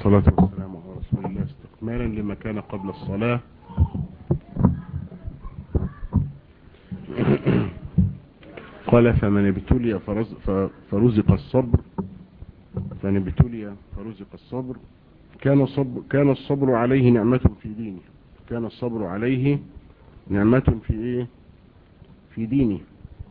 والصلاة والسلام على رسول الله استكمالا لما كان قبل الصلاة قال فمن ابتلي فرز فرزق الصبر فمن ابتلي فرزق الصبر كان الصبر, كان الصبر عليه نعمة في دينه كان الصبر عليه نعمة في ايه في دينه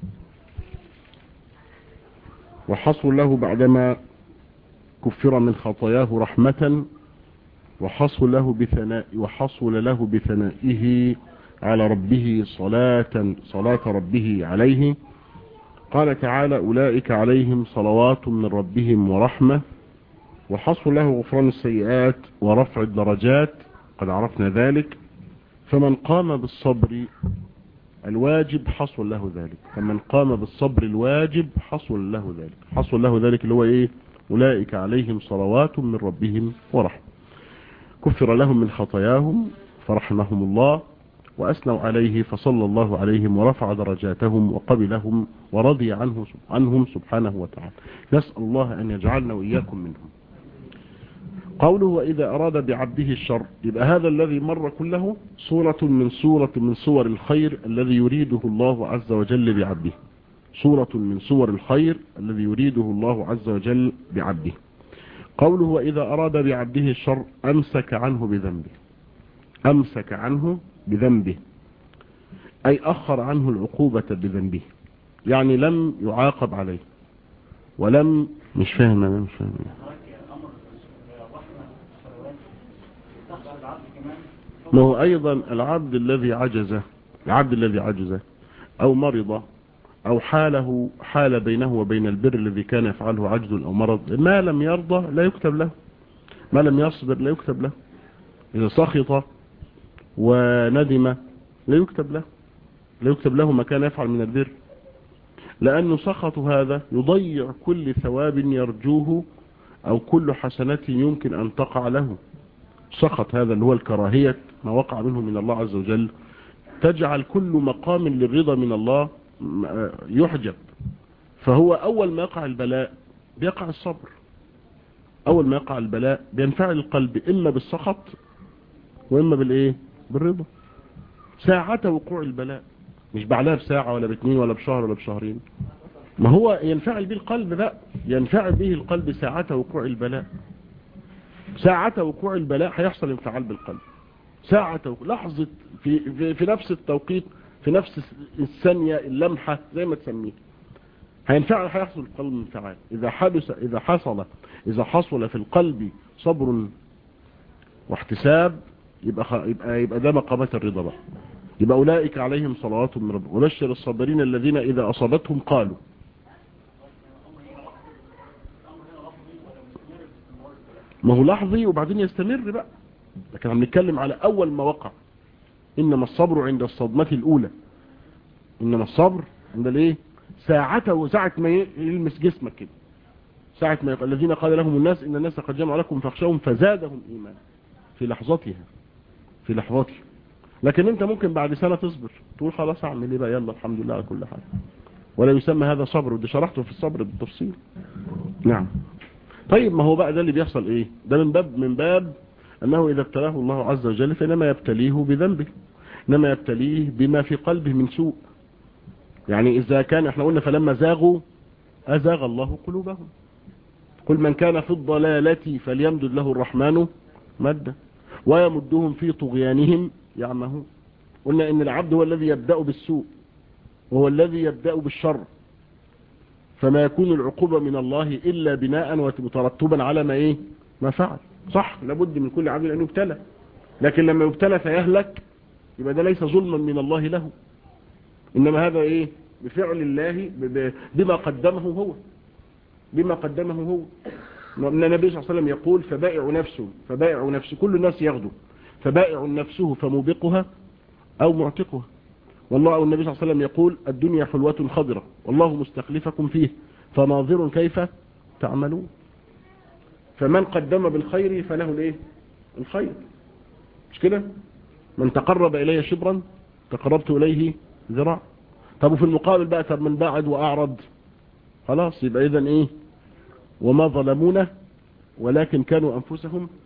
وحصل له بعدما كفر من خطاياه رحمة وحصل له بثناء وحصل له بثنائه على ربه صلاة صلاة ربه عليه قال تعالى أولئك عليهم صلوات من ربهم ورحمة وحصل له غفران السيئات ورفع الدرجات قد عرفنا ذلك فمن قام بالصبر الواجب حصل له ذلك فمن قام بالصبر الواجب حصل له ذلك حصل له ذلك اللي هو ايه أولئك عليهم صلوات من ربهم ورحمة كفر لهم من خطاياهم فرحمهم الله وأثنوا عليه فصلى الله عليهم ورفع درجاتهم وقبلهم ورضي عنه عنهم سبحانه وتعالى نسأل الله أن يجعلنا وإياكم منهم قوله وإذا أراد بعبده الشر يبقى هذا الذي مر كله صورة من صورة من صور الخير الذي يريده الله عز وجل بعبده صورة من صور الخير الذي يريده الله عز وجل بعبده قوله وإذا أراد بعبده الشر أمسك عنه بذنبه أمسك عنه بذنبه أي أخر عنه العقوبة بذنبه يعني لم يعاقب عليه ولم مش فاهم أنا مش فاهم ما هو أيضا العبد الذي عجز العبد الذي عجز أو مرض أو حاله حال بينه وبين البر الذي كان يفعله عجز أو مرض ما لم يرضى لا يكتب له ما لم يصبر لا يكتب له إذا سخط وندم لا يكتب له لا يكتب له ما كان يفعل من البر لأنه سخط هذا يضيع كل ثواب يرجوه أو كل حسنة يمكن أن تقع له سخط هذا اللي هو الكراهية ما وقع منه من الله عز وجل تجعل كل مقام للرضا من الله يحجب فهو أول ما يقع البلاء بيقع الصبر أول ما يقع البلاء بينفعل القلب إما بالسخط وإما بالإيه بالرضا ساعة وقوع البلاء مش بعدها بساعة ولا باثنين ولا بشهر ولا بشهرين ما هو ينفعل به القلب بقى ينفعل به القلب ساعة وقوع البلاء ساعة وقوع البلاء هيحصل انفعال بالقلب ساعة لحظة في, في, في نفس التوقيت في نفس الثانية اللمحة زي ما تسميه هينفعل هيحصل القلب انفعال إذا حدث إذا حصل إذا حصل في القلب صبر واحتساب يبقى يبقى يبقى ده مقامات الرضا بقى يبقى أولئك عليهم صلوات من ربهم ونشر الصابرين الذين إذا أصابتهم قالوا ما هو لحظي وبعدين يستمر بقى لكن عم نتكلم على أول ما وقع إنما الصبر عند الصدمة الأولى إنما الصبر عند الايه ساعته وساعة ما يلمس جسمك كده ساعة ما يقول الذين قال لهم الناس إن الناس قد جمعوا لكم فاخشوهم فزادهم إيمان في لحظتها في لحظتها لكن انت ممكن بعد سنة تصبر تقول خلاص اعمل ايه بقى يلا الحمد لله على كل حال ولا يسمى هذا صبر ودي شرحته في الصبر بالتفصيل نعم طيب ما هو بقى ده اللي بيحصل ايه ده من باب من باب انه اذا ابتلاه الله عز وجل فانما يبتليه بذنبه انما يبتليه بما في قلبه من سوء يعني اذا كان احنا قلنا فلما زاغوا ازاغ الله قلوبهم قل من كان في الضلالة فليمدد له الرحمن مدا ويمدهم في طغيانهم يعمهون قلنا ان العبد هو الذي يبدأ بالسوء وهو الذي يبدأ بالشر فما يكون العقوبة من الله إلا بناء وترتبا على ما إيه ما فعل صح لابد من كل عبد أن يبتلى لكن لما يبتلى فيهلك يبقى ده ليس ظلما من الله له إنما هذا إيه بفعل الله بما قدمه هو بما قدمه هو ان النبي صلى الله عليه وسلم يقول فبائع نفسه فبائع نفسه كل الناس يغدو فبائع نفسه فموبقها أو معتقها والله أو النبي صلى الله عليه وسلم يقول الدنيا حلوة خضرة والله مستخلفكم فيه فناظر كيف تعملون فمن قدم بالخير فله الايه الخير مش كده من تقرب إلي شبرا تقربت إليه ذراع طب وفي المقابل بقى طب من بعد وأعرض خلاص يبقى إذن إيه وما ظلمونا ولكن كانوا أنفسهم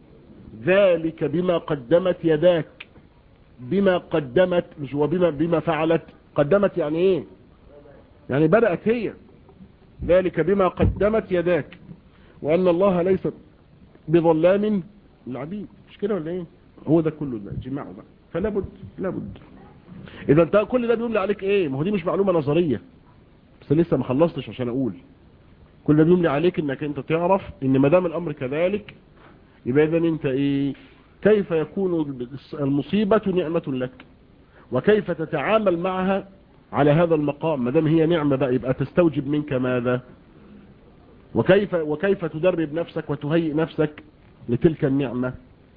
ذلك بما قدمت يداك بما قدمت مش وبما بما فعلت قدمت يعني ايه يعني بدأت هي ذلك بما قدمت يداك وأن الله ليس بظلام العبيد مش كده ولا ايه هو ده كله ده جماعه بقى فلا بد لا بد اذا انت كل ده بيقول لي عليك ايه ما هو دي مش معلومه نظريه بس لسه ما خلصتش عشان اقول كل ده بيقول لي عليك انك انت تعرف ان ما دام الامر كذلك يبقى اذا انت ايه كيف يكون المصيبه نعمه لك وكيف تتعامل معها على هذا المقام ما دام هي نعمه بقى يبقى تستوجب منك ماذا وكيف وكيف تدرب نفسك وتهيئ نفسك لتلك النعمه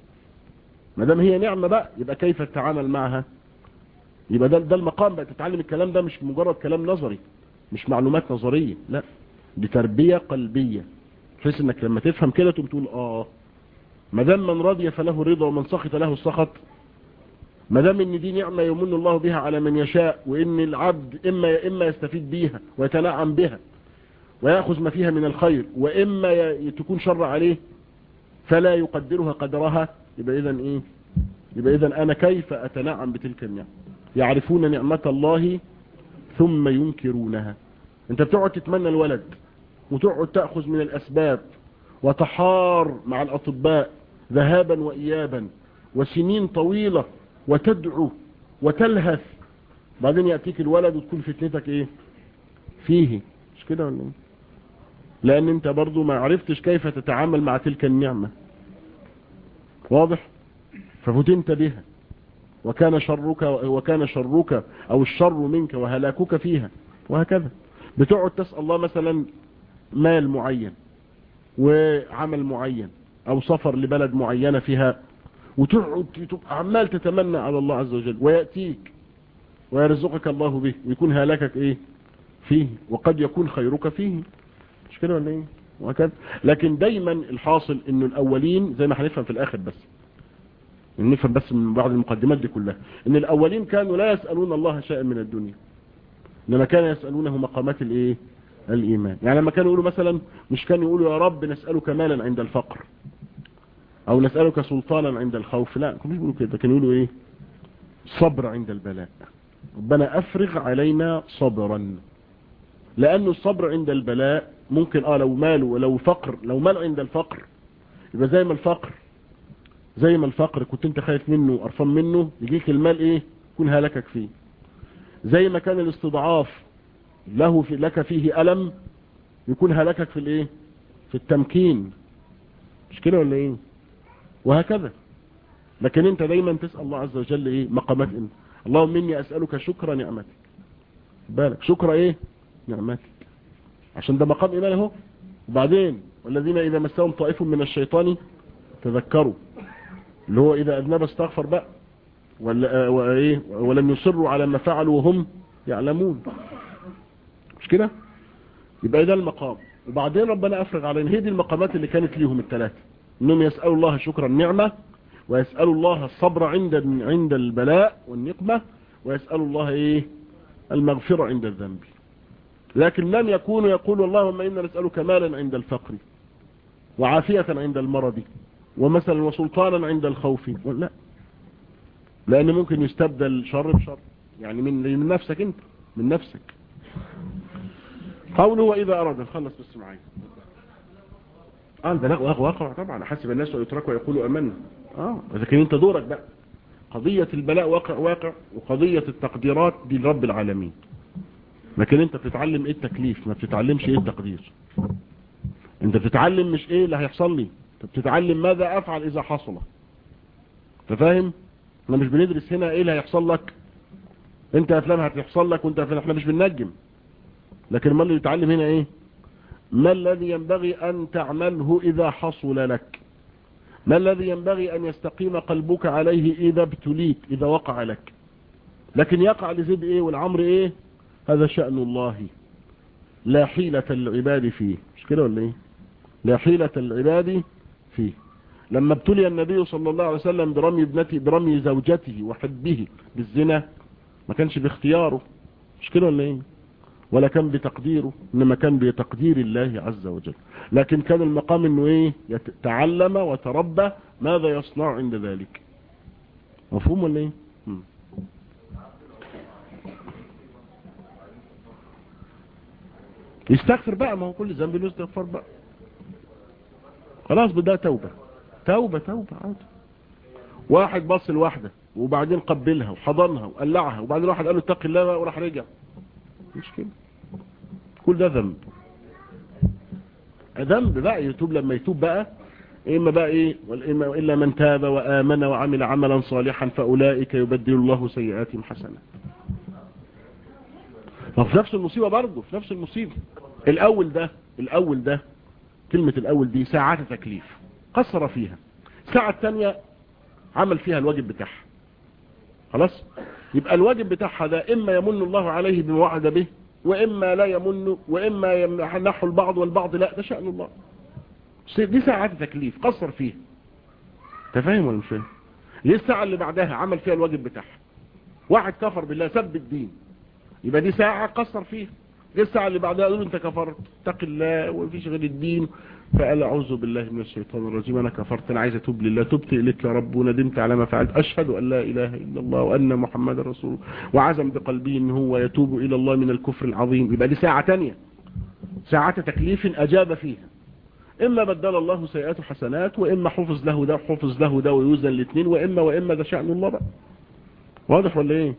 ما دام هي نعمه بقى يبقى كيف تتعامل معها يبقى ده ده المقام بقى تتعلم الكلام ده مش مجرد كلام نظري مش معلومات نظريه لا دي تربيه قلبيه بحيث انك لما تفهم كده تقوم تقول اه ما دام من رضي فله الرضا ومن سخط له السخط ما دام ان دي نعمه يمن الله بها على من يشاء وان العبد اما اما يستفيد بيها ويتنعم بها وياخذ ما فيها من الخير واما تكون شر عليه فلا يقدرها قدرها يبقى اذا ايه يبقى اذا انا كيف اتنعم بتلك النعمه يعرفون نعمه الله ثم ينكرونها انت بتقعد تتمنى الولد وتقعد تاخذ من الاسباب وتحار مع الاطباء ذهابا وايابا وسنين طويله وتدعو وتلهث بعدين ياتيك الولد وتكون فتنتك ايه فيه مش كده ولا ايه لان انت برضو ما عرفتش كيف تتعامل مع تلك النعمه واضح ففتنت بها وكان شرك وكان شرك او الشر منك وهلاكك فيها وهكذا بتقعد تسأل الله مثلا مال معين وعمل معين او سفر لبلد معينة فيها وتقعد تبقى عمال تتمنى على الله عز وجل ويأتيك ويرزقك الله به ويكون هلاكك ايه فيه وقد يكون خيرك فيه مش كده ولا ايه وهكذا لكن دايما الحاصل انه الاولين زي ما هنفهم في الاخر بس نفهم بس من بعض المقدمات دي كلها ان الاولين كانوا لا يسألون الله شيئا من الدنيا انما كانوا يسألونه مقامات الايه الايمان يعني لما كانوا يقولوا مثلا مش كانوا يقولوا يا رب نسألك مالا عند الفقر او نسألك سلطانا عند الخوف لا كانوا يقولوا كده كانوا يقولوا ايه صبر عند البلاء ربنا افرغ علينا صبرا لانه الصبر عند البلاء ممكن اه لو مال ولو فقر لو مال عند الفقر يبقى زي ما الفقر زي ما الفقر كنت انت خايف منه وقرفان منه يجيك المال ايه يكون هلكك فيه زي ما كان الاستضعاف له في لك فيه ألم يكون هلكك في الايه في التمكين مش كده ولا ايه وهكذا لكن انت دايما تسأل الله عز وجل ايه مقامات انت اللهم اني اسألك شكر نعمتك بالك شكر ايه نعمتك عشان ده مقام ايمان اهو وبعدين والذين اذا مسهم طائف من الشيطان تذكروا اللي هو اذا اذنب استغفر بقى ولا وايه ولم يصروا على ما فعلوا وهم يعلمون مش كده يبقى ده المقام وبعدين ربنا افرغ علينا هي دي المقامات اللي كانت ليهم الثلاثه انهم يسالوا الله شكر النعمه ويسالوا الله الصبر عند عند البلاء والنقمه ويسالوا الله ايه المغفره عند الذنب لكن لم يكونوا يقولوا اللهم انا نسالك مالا عند الفقر وعافيه عند المرض ومثلا وسلطانا عند الخوف لا لان ممكن يستبدل شر بشر يعني من من نفسك انت من نفسك قوله واذا اراد نخلص بس معايا اه البلاء واقع طبعا حسب الناس ويتركوا ويقولوا امنا اه لكن انت دورك بقى قضية البلاء واقع واقع وقضية التقديرات دي لرب العالمين لكن انت بتتعلم ايه التكليف ما بتتعلمش ايه التقدير انت بتتعلم مش ايه اللي هيحصل لي انت بتتعلم ماذا افعل اذا حصل انت فاهم احنا مش بندرس هنا ايه اللي هيحصل لك انت افلام هتحصل لك وانت افلام احنا مش بننجم لكن ما اللي يتعلم هنا ايه ما الذي ينبغي ان تعمله اذا حصل لك ما الذي ينبغي ان يستقيم قلبك عليه اذا ابتليت اذا وقع لك لكن يقع لزيد ايه والعمر ايه هذا شأن الله لا حيلة العباد فيه مش كده ولا ايه لا حيلة العباد فيه لما ابتلي النبي صلى الله عليه وسلم برمي ابنته برمي زوجته وحبه بالزنا ما كانش باختياره مش كده ولا ايه ولا كان بتقديره انما كان بتقدير الله عز وجل لكن كان المقام انه ايه يتعلم وتربى ماذا يصنع عند ذلك مفهوم ولا ايه مم. يستغفر بقى ما هو كل ذنب له استغفار بقى خلاص بدا توبة توبة توبة عودة واحد بص لواحدة وبعدين قبلها وحضنها وقلعها وبعدين واحد قال له اتق الله بقى وراح رجع مش كده كل ده ذنب ذنب بقى يتوب لما يتوب بقى إما بقى إيه والإما إلا من تاب وآمن وعمل عملا صالحا فأولئك يبدل الله سيئاتهم حسنات ففي نفس المصيبة برضه في نفس المصيبة الأول ده الأول ده كلمة الأول دي ساعات تكليف قصر فيها الساعة الثانية عمل فيها الواجب بتاعها خلاص يبقى الواجب بتاعها ده إما يمن الله عليه بما وعد به وإما لا يمن وإما يمنحه البعض والبعض لا ده شأن الله دي ساعات تكليف قصر فيها تفاهم ولا مش فاهم ليه الساعة اللي بعدها عمل فيها الواجب بتاعها واحد كفر بالله سب الدين يبقى دي ساعة قصر فيها ليه الساعة اللي بعدها قالوا انت كفرت اتق الله ومفيش غير الدين فقال اعوذ بالله من الشيطان الرجيم انا كفرت انا عايز اتوب لله تبت اليك يا رب وندمت على ما فعلت اشهد ان لا اله الا الله وان محمد رسول الله وعزم بقلبه ان هو يتوب الى الله من الكفر العظيم يبقى دي ساعة تانية ساعة تكليف اجاب فيها اما بدل الله سيئات حسنات واما حفظ له ده وحفظ له ده ويوزن الاثنين واما واما ده شأن الله بقى واضح ولا ايه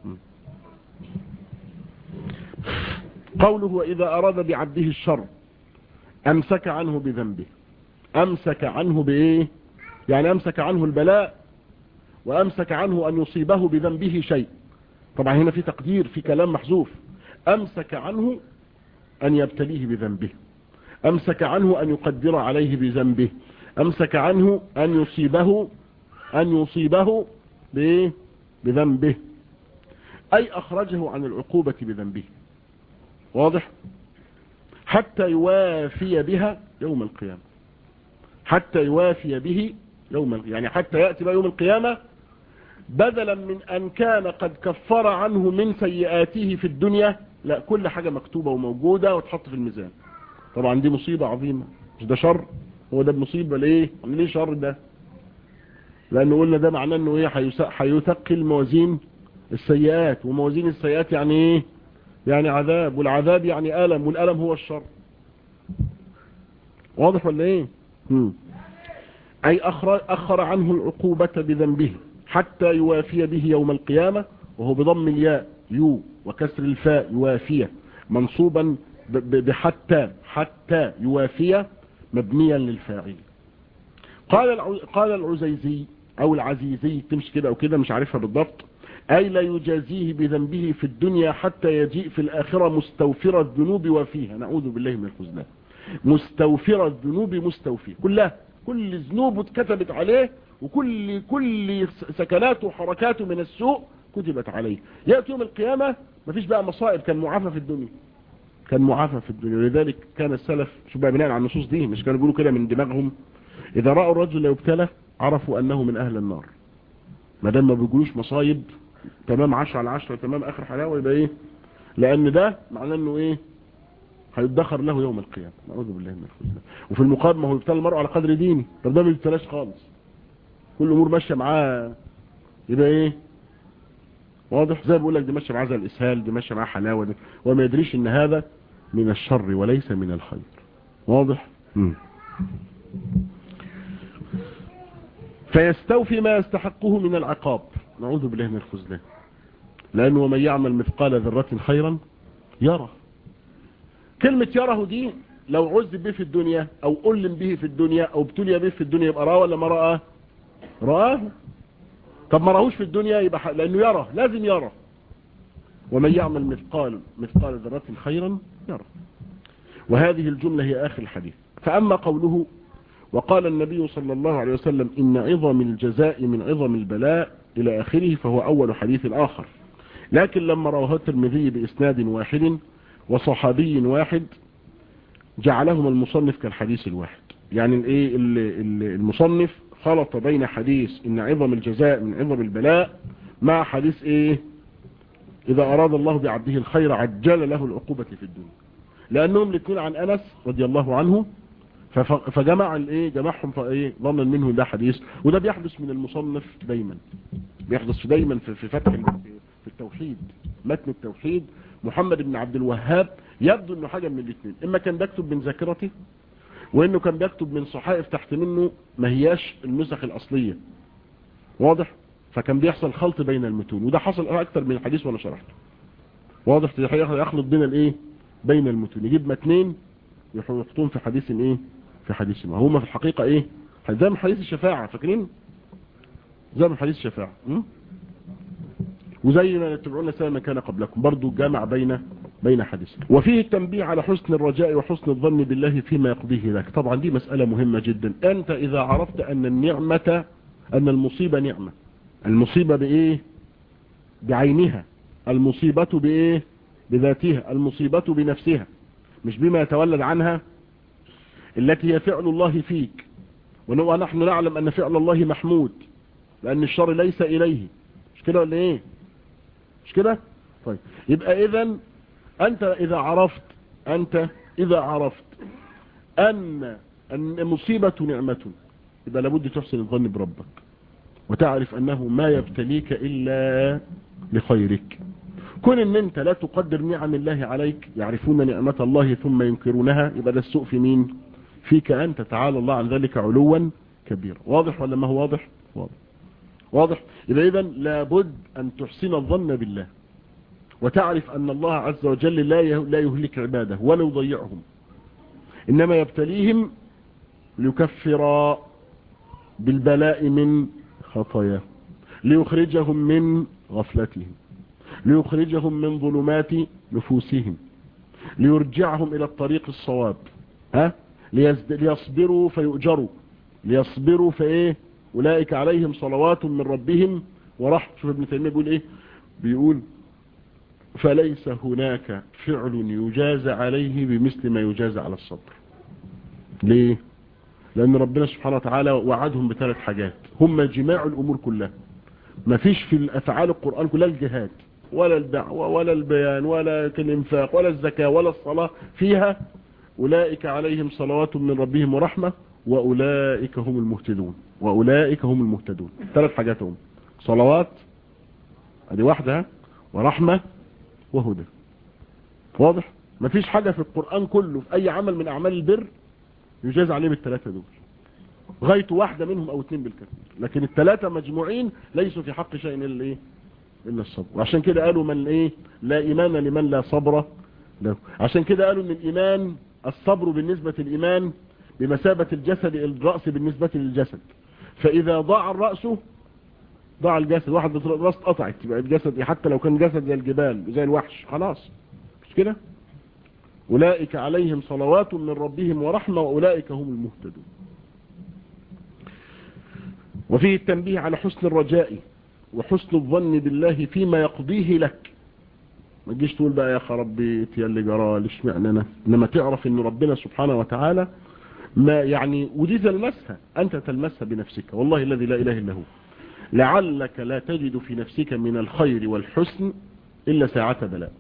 قوله وإذا أراد بعبده الشر أمسك عنه بذنبه أمسك عنه بإيه يعني أمسك عنه البلاء وأمسك عنه أن يصيبه بذنبه شيء طبعا هنا في تقدير في كلام محذوف أمسك عنه أن يبتليه بذنبه أمسك عنه أن يقدر عليه بذنبه أمسك عنه أن يصيبه أن يصيبه بإيه بذنبه أي أخرجه عن العقوبة بذنبه واضح حتى يوافي بها يوم القيامة حتى يوافي به يوم القيامة يعني حتى يأتي بها يوم القيامة بدلا من أن كان قد كفر عنه من سيئاته في الدنيا لا كل حاجة مكتوبة وموجودة وتحط في الميزان طبعا دي مصيبة عظيمة مش ده شر هو ده مصيبة ليه ليه شر ده لأنه قلنا ده معناه أنه إيه هيثقل موازين السيئات وموازين السيئات يعني إيه يعني عذاب والعذاب يعني ألم والألم هو الشر واضح ولا ايه مم. أي أخر, أخر عنه العقوبة بذنبه حتى يوافي به يوم القيامة وهو بضم الياء يو وكسر الفاء يوافية منصوبا بحتى حتى يوافي مبنيا للفاعل قال قال العزيزي او العزيزي تمشي كده او كده مش عارفها بالضبط أي لا يجازيه بذنبه في الدنيا حتى يجيء في الآخرة مستوفر الذنوب وفيها نعوذ بالله من الخزلان مستوفر الذنوب مستوفي كلها كل ذنوب اتكتبت عليه وكل كل سكناته وحركاته من السوء كتبت عليه يأتي يوم القيامة مفيش بقى مصائب كان معافى في الدنيا كان معافى في الدنيا ولذلك كان السلف شو بقى بناء على النصوص دي مش كانوا بيقولوا كده من دماغهم إذا رأوا الرجل يبتلى عرفوا أنه من أهل النار ما دام ما بيقولوش مصايب تمام 10 على 10 تمام اخر حلاوه يبقى ايه لان ده معناه انه ايه هيدخر له يوم القيامه نعوذ بالله من الخزي وفي المقابل ما هو يبتلى المرء على قدر دينه طب ده ما بيبتلاش خالص كل الامور ماشيه معاه يبقى ايه واضح زي بقول لك دي ماشيه معاه زي الاسهال دي ماشيه معاه حلاوه دي وما يدريش ان هذا من الشر وليس من الخير واضح امم فيستوفي ما يستحقه من العقاب نعوذ بالله من الخزلان لأنه من يعمل مثقال ذرة خيرا يرى كلمة يره دي لو عذب به في الدنيا أو ألم به في الدنيا أو ابتلي به في الدنيا يبقى راه ولا ما رآه رآه طب ما راهوش في الدنيا يبقى لأنه يرى لازم يرى ومن يعمل مثقال مثقال ذرة خيرا يرى وهذه الجملة هي آخر الحديث فأما قوله وقال النبي صلى الله عليه وسلم إن عظم الجزاء من عظم البلاء إلى آخره فهو أول حديث آخر لكن لما رواه الترمذي بإسناد واحد وصحابي واحد جعلهما المصنف كالحديث الواحد يعني الايه المصنف خلط بين حديث ان عظم الجزاء من عظم البلاء مع حديث ايه إذا أراد الله بعبده الخير عجل له العقوبة في الدنيا لأنهم الاثنين عن أنس رضي الله عنه فجمع الايه جمعهم فايه ضمن منه ده حديث وده بيحدث من المصنف دايما بيحدث دايما في فتح في التوحيد متن التوحيد محمد بن عبد الوهاب يبدو انه حاجة من الاثنين اما كان بيكتب من ذاكرته وانه كان بيكتب من صحائف تحت منه ما هياش النسخ الاصلية واضح فكان بيحصل خلط بين المتون وده حصل اكتر من الحديث وانا شرحته واضح يخلط بين الايه بين المتون يجيب متنين يحطون في حديث ايه في حديث ما هما في الحقيقة ايه زي من حديث الشفاعة فاكرين زي من حديث الشفاعة م? وزي ما يتبعون سنة ما كان قبلكم برضو جامع بين بين حديث وفيه التنبيه على حسن الرجاء وحسن الظن بالله فيما يقضيه لك طبعا دي مسألة مهمة جدا انت اذا عرفت ان النعمة ان المصيبة نعمة المصيبة بايه بعينها المصيبة بايه بذاتها المصيبة بنفسها مش بما يتولد عنها التي هي فعل الله فيك ونحن نعلم ان فعل الله محمود لان الشر ليس اليه مش كده ولا ايه مش كده طيب يبقى اذا انت اذا عرفت انت اذا عرفت ان المصيبة نعمة يبقى لابد تحسن الظن بربك وتعرف انه ما يبتليك الا لخيرك كون ان انت لا تقدر نعم الله عليك يعرفون نعمة الله ثم ينكرونها يبقى ده السوء في مين فيك انت تعالى الله عن ذلك علوا كبيرا واضح ولا ما هو واضح واضح واضح يبقى اذا لابد ان تحسن الظن بالله وتعرف ان الله عز وجل لا لا يهلك عباده ولا يضيعهم انما يبتليهم ليكفر بالبلاء من خطاياهم ليخرجهم من غفلتهم ليخرجهم من ظلمات نفوسهم ليرجعهم الى الطريق الصواب ها ليصبروا فيؤجروا ليصبروا فايه اولئك عليهم صلوات من ربهم ورحمة شوف ابن تيمية بيقول ايه بيقول فليس هناك فعل يجاز عليه بمثل ما يجاز على الصبر ليه لان ربنا سبحانه وتعالى وعدهم بثلاث حاجات هم جماع الامور كلها ما فيش في الافعال القرآن كلها الجهاد ولا الدعوة ولا البيان ولا الانفاق ولا الزكاة ولا الصلاة فيها أولئك عليهم صلوات من ربهم ورحمة وأولئك هم المهتدون وأولئك هم المهتدون ثلاث حاجات هم صلوات ادي واحدة ورحمة وهدى واضح مفيش حاجة في القرآن كله في أي عمل من أعمال البر يجاز عليه بالثلاثة دول غاية واحدة منهم أو اثنين بالكثير لكن الثلاثة مجموعين ليسوا في حق شيء إلا إيه إلا الصبر وعشان كده قالوا من إيه لا إيمان لمن لا صبر له عشان كده قالوا إن الإيمان الصبر بالنسبة للإيمان بمثابة الجسد الرأس بالنسبة للجسد فإذا ضاع الرأس ضاع الجسد واحد الرأس قطعت يبقى الجسد حتى لو كان جسد زي الجبال زي الوحش خلاص مش كده أولئك عليهم صلوات من ربهم ورحمة وأولئك هم المهتدون وفيه التنبيه على حسن الرجاء وحسن الظن بالله فيما يقضيه لك ما تجيش تقول بقى يا خربيت يا اللي جرى ليش معنى انا انما تعرف ان ربنا سبحانه وتعالى ما يعني ودي تلمسها انت تلمسها بنفسك والله الذي لا اله الا هو لعلك لا تجد في نفسك من الخير والحسن الا ساعة بلاء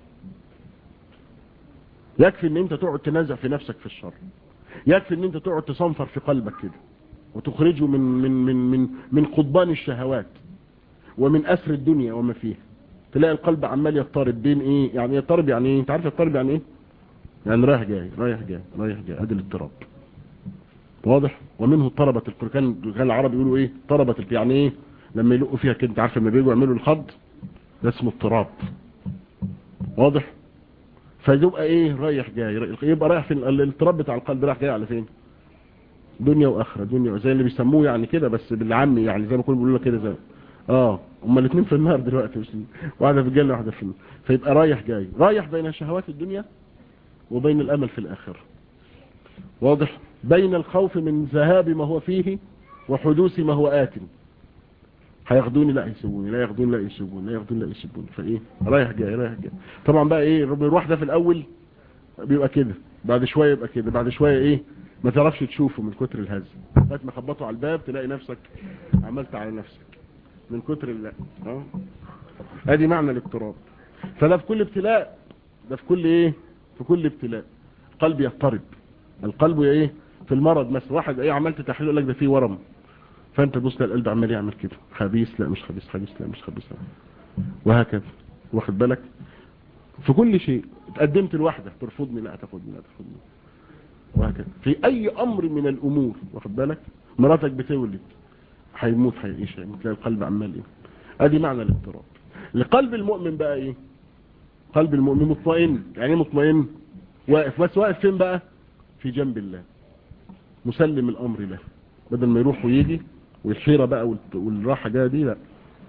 يكفي ان انت تقعد تنازع في نفسك في الشر يكفي ان انت تقعد تصنفر في قلبك كده وتخرجه من من من من من قضبان الشهوات ومن اسر الدنيا وما فيها تلاقي القلب عمال يضطرب بين ايه يعني يضطرب يعني ايه انت عارف يضطرب يعني ايه يعني رايح جاي رايح جاي رايح جاي ادي الاضطراب واضح ومنه طربة القرآن كان العرب يقولوا ايه طربة يعني ايه لما يلقوا فيها كده انت عارف لما بيجوا يعملوا الخض ده اسمه اضطراب واضح فيبقى ايه رايح جاي يبقى رايح في الاضطراب بتاع القلب رايح جاي على فين دنيا واخره دنيا زي اللي بيسموه يعني كده بس بالعامي يعني زي ما كانوا بيقولوا كده زي اه هما الاثنين في النار دلوقتي مش واحده في الجنه واحده في النار فيبقى رايح جاي رايح بين شهوات الدنيا وبين الامل في الاخره واضح بين الخوف من ذهاب ما هو فيه وحدوث ما هو آت هياخدوني لا يسيبوني لا ياخدوني لا يسيبوني لا ياخدوني لا يسيبوني فايه رايح جاي رايح جاي طبعا بقى ايه بيروح ده في الاول بيبقى كده بعد شويه يبقى كده بعد شويه ايه ما تعرفش تشوفه من كتر الهز لغايه ما خبطوا على الباب تلاقي نفسك عملت على نفسك من كتر الله اه ادي معنى الاضطراب فده في كل ابتلاء ده في كل ايه في كل ابتلاء قلب يضطرب القلب ايه في المرض مثلا واحد ايه عملت تحليل يقول لك ده فيه ورم فانت تبص القلب عمال يعمل كده خبيث لا مش خبيث خبيث لا مش خبيث وهكذا واخد بالك في كل شيء اتقدمت لوحدة ترفضني لا تاخدني لا تاخدني وهكذا في اي امر من الامور واخد بالك مراتك بتولد هيموت هيعيش هيموت تلاقي القلب عمال ايه ادي معنى الاضطراب لقلب المؤمن بقى ايه قلب المؤمن مطمئن يعني مطمئن واقف بس واقف فين بقى في جنب الله مسلم الامر له بدل ما يروح ويجي والحيرة بقى والراحة جايه دي لا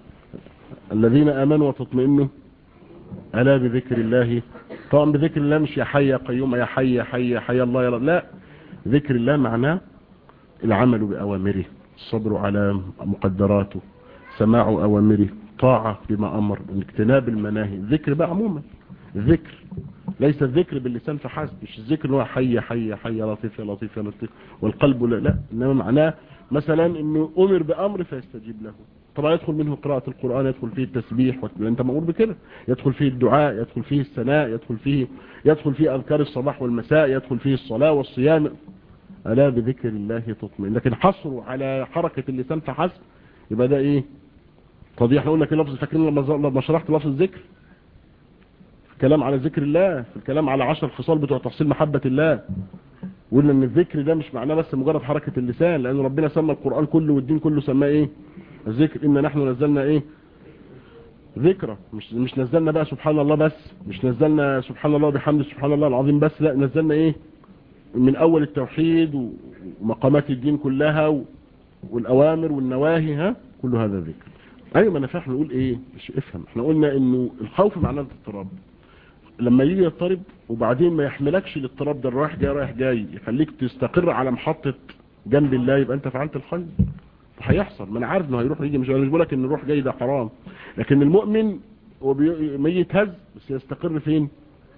الذين امنوا وتطمئنوا الا بذكر الله طبعا بذكر الله مش يا حي يا قيوم يا حي يا حي يا حي الله يا رب لا ذكر الله معناه العمل بأوامره الصبر على مقدراته سماع أوامره طاعة بما أمر اجتناب المناهي الذكر بقى عموما الذكر ليس الذكر باللسان فحسب مش الذكر هو حي حي حي يا لطيف يا لطيف يا لطيف والقلب لا لا إنما معناه مثلا انه امر بامر فيستجيب له طبعا يدخل منه قراءة القرآن يدخل فيه التسبيح انت مأمور بكده يدخل فيه الدعاء يدخل فيه الثناء يدخل فيه يدخل فيه أذكار الصباح والمساء يدخل فيه الصلاة والصيام ألا بذكر الله تطمئن لكن حصره على حركة اللسان فحسب يبقى ده ايه تضيح احنا قلنا كده لفظ فاكرين لما لما شرحت لفظ الذكر في الكلام على ذكر الله في الكلام على عشر خصال بتوع تحصيل محبة الله وقلنا ان الذكر ده مش معناه بس مجرد حركة اللسان لان ربنا سمى القرآن كله والدين كله سماه ايه الذكر إن نحن نزلنا إيه ذكرى مش مش نزلنا بقى سبحان الله بس مش نزلنا سبحان الله بحمد سبحان الله العظيم بس لا نزلنا إيه من أول التوحيد ومقامات الدين كلها والأوامر والنواهي ها كل هذا ذكر أيوة ما نفع نقول إيه مش افهم احنا قلنا إنه الخوف معناه الاضطراب لما يجي يضطرب وبعدين ما يحملكش الاضطراب ده رايح جاي رايح جاي يخليك تستقر على محطة جنب الله يبقى انت فعلت الخير هيحصل ما انا عارف انه هيروح يجي مش انا مش بقول لك ان الروح جاي ده حرام لكن المؤمن هو ما يتهز بس يستقر فين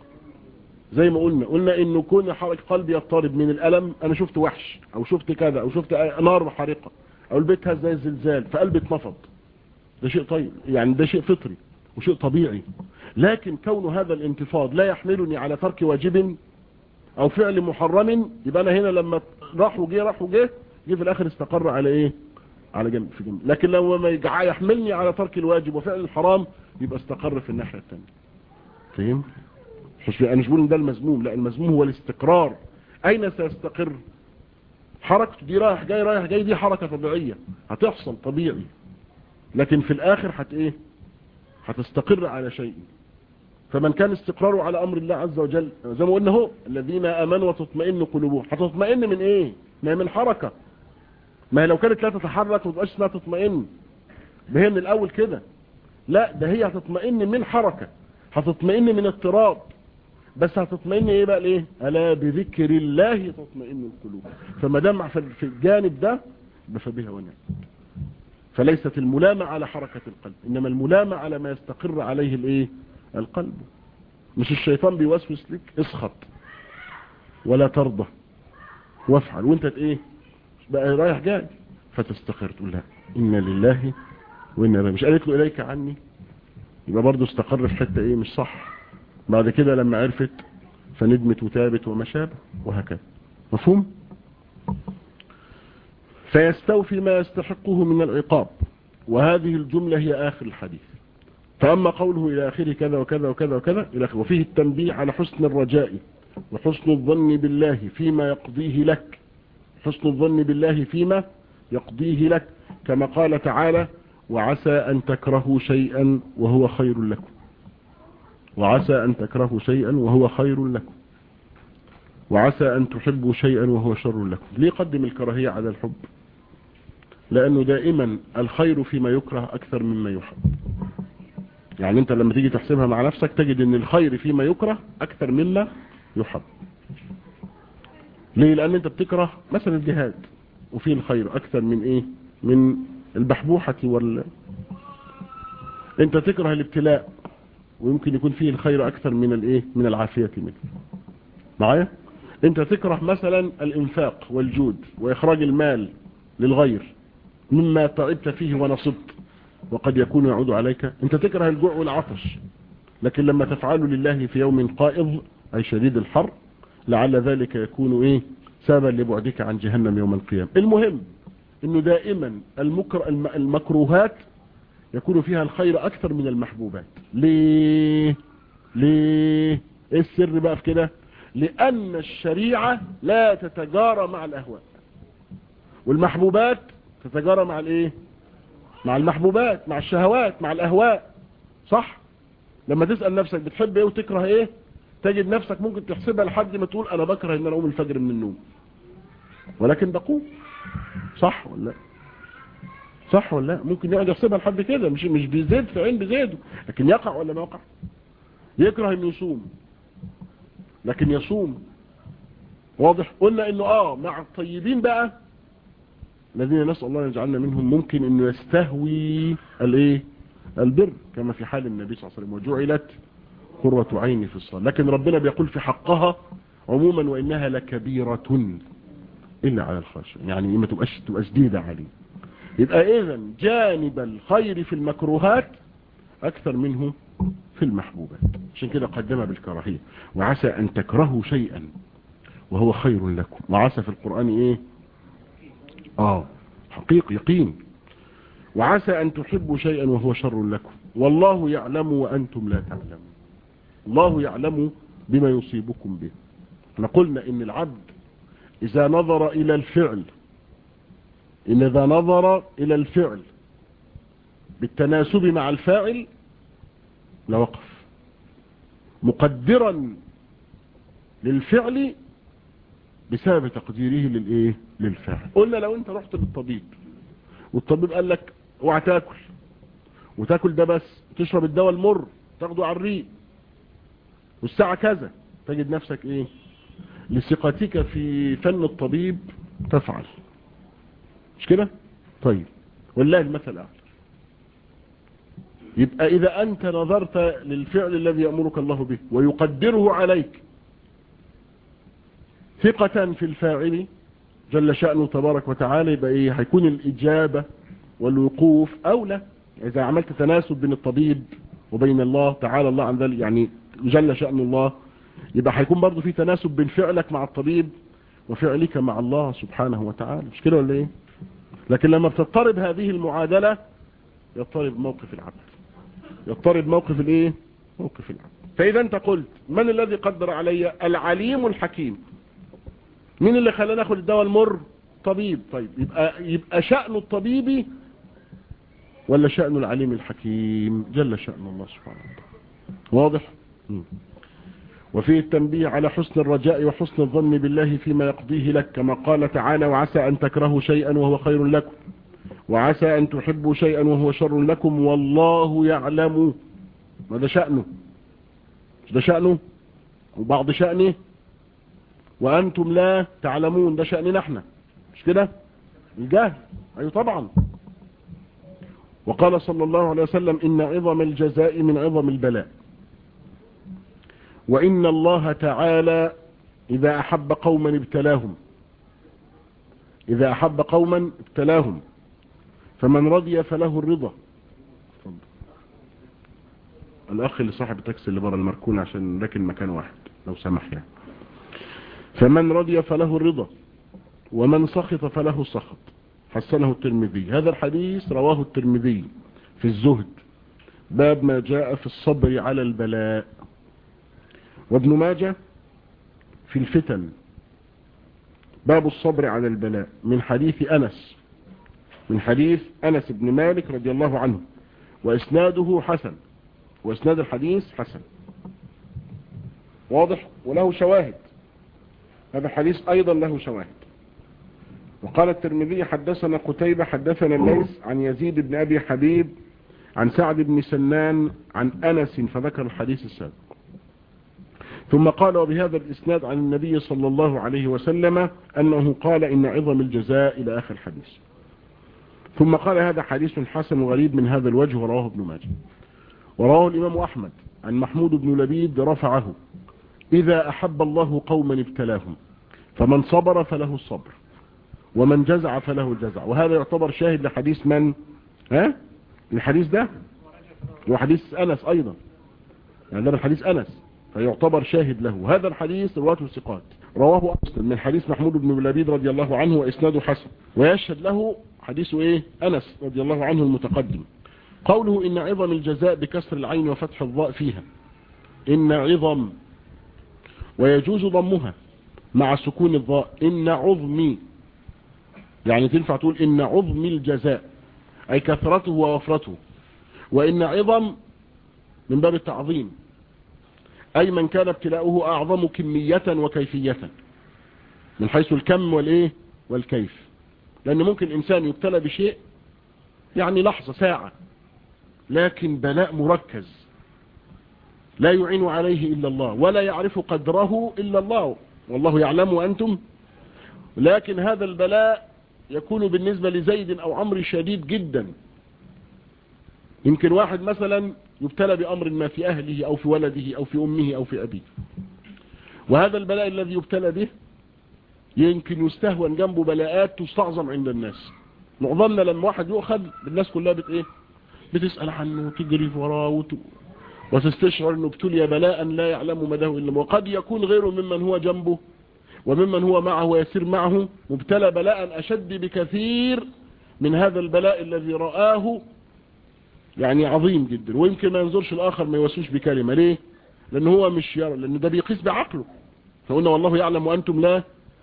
زي ما قلنا قلنا انه كون حرك قلبي يضطرب من الالم انا شفت وحش او شفت كذا او شفت نار حارقه او البيت هز زي الزلزال فقلبي اتنفض ده شيء طيب يعني ده شيء فطري وشيء طبيعي لكن كون هذا الانتفاض لا يحملني على ترك واجب او فعل محرم يبقى انا هنا لما راح وجه راح وجه جه في الاخر استقر على ايه على جنب في جنب لكن لو ما يحملني على ترك الواجب وفعل الحرام يبقى استقر في الناحية الثانية فهم مش انا مش بقول ان ده المذموم لا المذموم هو الاستقرار اين سيستقر حركته دي رايح جاي رايح جاي دي حركة طبيعية هتحصل طبيعي لكن في الاخر هت ايه هتستقر على شيء فمن كان استقراره على امر الله عز وجل زي ما قلنا هو الذين امنوا وتطمئن قلوبهم هتطمئن من ايه ما هي من حركة ما هي لو كانت لا تتحرك ما تبقاش اسمها تطمئن هي من الاول كده لا ده هي هتطمئن من حركة هتطمئن من اضطراب بس هتطمئن ايه بقى ليه الا بذكر الله تطمئن القلوب فما دام في الجانب ده فبها ونعم فليست الملامة على حركة القلب انما الملامة على ما يستقر عليه الايه القلب مش الشيطان بيوسوس لك اسخط ولا ترضى وافعل وانت ايه بقى رايح جاي فتستقر تقول لا إن لله وإن مش قالت له إليك عني يبقى برضه استقر في حتة إيه مش صح بعد كده لما عرفت فندمت وتابت وما شابه وهكذا مفهوم فيستوفي ما يستحقه من العقاب وهذه الجملة هي آخر الحديث فأما قوله إلى آخره كذا وكذا وكذا وكذا إلى آخره وفيه التنبيه على حسن الرجاء وحسن الظن بالله فيما يقضيه لك حسن الظن بالله فيما يقضيه لك كما قال تعالى وعسى أن تكرهوا شيئا وهو خير لكم وعسى أن تكرهوا شيئا وهو خير لكم وعسى أن تحبوا شيئا وهو شر لكم ليه قدم الكراهية على الحب لأنه دائما الخير فيما يكره أكثر مما يحب يعني أنت لما تيجي تحسبها مع نفسك تجد أن الخير فيما يكره أكثر مما يحب ليه لأن أنت بتكره مثلا الجهاد وفيه الخير أكثر من إيه من البحبوحة وال أنت تكره الابتلاء ويمكن يكون فيه الخير أكثر من الإيه من العافية منه معايا أنت تكره مثلا الإنفاق والجود وإخراج المال للغير مما تعبت فيه ونصبت وقد يكون يعود عليك أنت تكره الجوع والعطش لكن لما تفعله لله في يوم قائض أي شديد الحر لعل ذلك يكون إيه سببا لبعدك عن جهنم يوم القيامة المهم انه دائما المكر المكروهات يكون فيها الخير اكثر من المحبوبات ليه ليه ايه السر بقى في كده لان الشريعة لا تتجارى مع الاهواء والمحبوبات تتجارى مع الايه مع المحبوبات مع الشهوات مع الاهواء صح لما تسأل نفسك بتحب ايه وتكره ايه تجد نفسك ممكن تحسبها لحد ما تقول انا بكره ان انا اقوم الفجر من النوم ولكن بقوم صح ولا لا صح ولا لا ممكن يقعد يحسبها لحد كده مش مش بيزيد في عين بزيده لكن يقع ولا ما يقع يكره انه يصوم لكن يصوم واضح قلنا انه اه مع الطيبين بقى الذين نسأل الله يجعلنا منهم ممكن انه يستهوي الايه البر كما في حال النبي صلى الله عليه وسلم وجعلت قرة عيني في الصلاة لكن ربنا بيقول في حقها عموما وانها لكبيرة الا على الخاشع يعني ما تبقاش تبقى شديدة عليه يبقى اذا جانب الخير في المكروهات اكثر منه في المحبوبات عشان كده قدمها بالكراهية وعسى ان تكرهوا شيئا وهو خير لكم وعسى في القرآن ايه اه حقيق يقين وعسى ان تحبوا شيئا وهو شر لكم والله يعلم وانتم لا تعلمون الله يعلم بما يصيبكم به احنا قلنا ان العبد اذا نظر الى الفعل إن إذا نظر إلى الفعل بالتناسب مع الفاعل لوقف مقدرا للفعل بسبب تقديره للإيه للفعل قلنا لو أنت رحت للطبيب والطبيب قال لك اوعى تاكل وتاكل ده بس تشرب الدواء المر تاخده على الريق والساعة كذا تجد نفسك ايه لثقتك في فن الطبيب تفعل مش كده طيب والله المثل الاعلى يبقى اذا انت نظرت للفعل الذي يأمرك الله به ويقدره عليك ثقة في الفاعل جل شأنه تبارك وتعالى يبقى ايه هيكون الاجابة والوقوف اولى اذا عملت تناسب بين الطبيب وبين الله تعالى الله عن ذلك يعني جل شأن الله يبقى هيكون برضو في تناسب بين فعلك مع الطبيب وفعلك مع الله سبحانه وتعالى مش كده ولا ايه لكن لما بتضطرب هذه المعادلة يضطرب موقف العبد يضطرب موقف الايه موقف العبد فاذا انت قلت من الذي قدر علي العليم الحكيم مين اللي خلانا ناخد الدواء المر طبيب طيب يبقى يبقى شأن الطبيب ولا شأن العليم الحكيم جل شأن الله سبحانه وتعالى واضح م. وفيه التنبيه على حسن الرجاء وحسن الظن بالله فيما يقضيه لك كما قال تعالى وعسى أن تكرهوا شيئا وهو خير لكم وعسى أن تحبوا شيئا وهو شر لكم والله يعلم ماذا شأنه ده شأنه وبعض شأنه وأنتم لا تعلمون ده شأننا احنا مش كده الجهل أيوه طبعا وقال صلى الله عليه وسلم إن عظم الجزاء من عظم البلاء وإن الله تعالى إذا أحب قوما ابتلاهم إذا أحب قوما ابتلاهم فمن رضي فله الرضا الأخ اللي صاحب التاكسي اللي بره المركون عشان لكن مكان واحد لو سمح يعني فمن رضي فله الرضا ومن سخط فله السخط حسنه الترمذي هذا الحديث رواه الترمذي في الزهد باب ما جاء في الصبر على البلاء وابن ماجه في الفتن باب الصبر على البلاء من حديث أنس من حديث أنس بن مالك رضي الله عنه وإسناده حسن وإسناد الحديث حسن واضح وله شواهد هذا الحديث أيضا له شواهد وقال الترمذي حدثنا قتيبة حدثنا الليث عن يزيد بن أبي حبيب عن سعد بن سنان عن أنس فذكر الحديث السابق ثم قال وبهذا الإسناد عن النبي صلى الله عليه وسلم أنه قال إن عظم الجزاء إلى آخر الحديث ثم قال هذا حديث حسن غريب من هذا الوجه ورواه ابن ماجه ورواه الإمام أحمد عن محمود بن لبيد رفعه إذا أحب الله قوما ابتلاهم فمن صبر فله الصبر ومن جزع فله الجزع وهذا يعتبر شاهد لحديث من ها الحديث ده وحديث أنس أيضا يعني ده من حديث أنس فيعتبر شاهد له هذا الحديث رواته ثقات رواه مسلم من حديث محمود بن لبيد رضي الله عنه وإسناده حسن ويشهد له حديث إيه أنس رضي الله عنه المتقدم قوله إن عظم الجزاء بكسر العين وفتح الضاء فيها إن عظم ويجوز ضمها مع سكون الضاء إن عظمي يعني تنفع تقول إن عظم الجزاء أي كثرته ووفرته وإن عظم من باب التعظيم أي من كان ابتلاؤه أعظم كمية وكيفية من حيث الكم والإيه والكيف لأن ممكن إنسان يبتلى بشيء يعني لحظة ساعة لكن بلاء مركز لا يعين عليه إلا الله ولا يعرف قدره إلا الله والله يعلم وأنتم لكن هذا البلاء يكون بالنسبة لزيد أو عمر شديد جدا يمكن واحد مثلا يبتلى بأمر ما في أهله أو في ولده أو في أمه أو في أبيه وهذا البلاء الذي يبتلى به يمكن يستهون جنبه بلاءات تستعظم عند الناس معظمنا لما واحد يؤخذ الناس كلها بت ايه بتسأل عنه وتجري وراه وت... وتستشعر انه ابتلي بلاء لا يعلم مداه الا الله وقد يكون غيره ممن هو جنبه وممن هو معه ويسير معه مبتلى بلاء اشد بكثير من هذا البلاء الذي رآه يعني عظيم جدا ويمكن ما ينظرش الاخر ما يوسوش بكلمة ليه لان هو مش يرى لان ده بيقيس بعقله فقلنا والله يعلم وانتم لا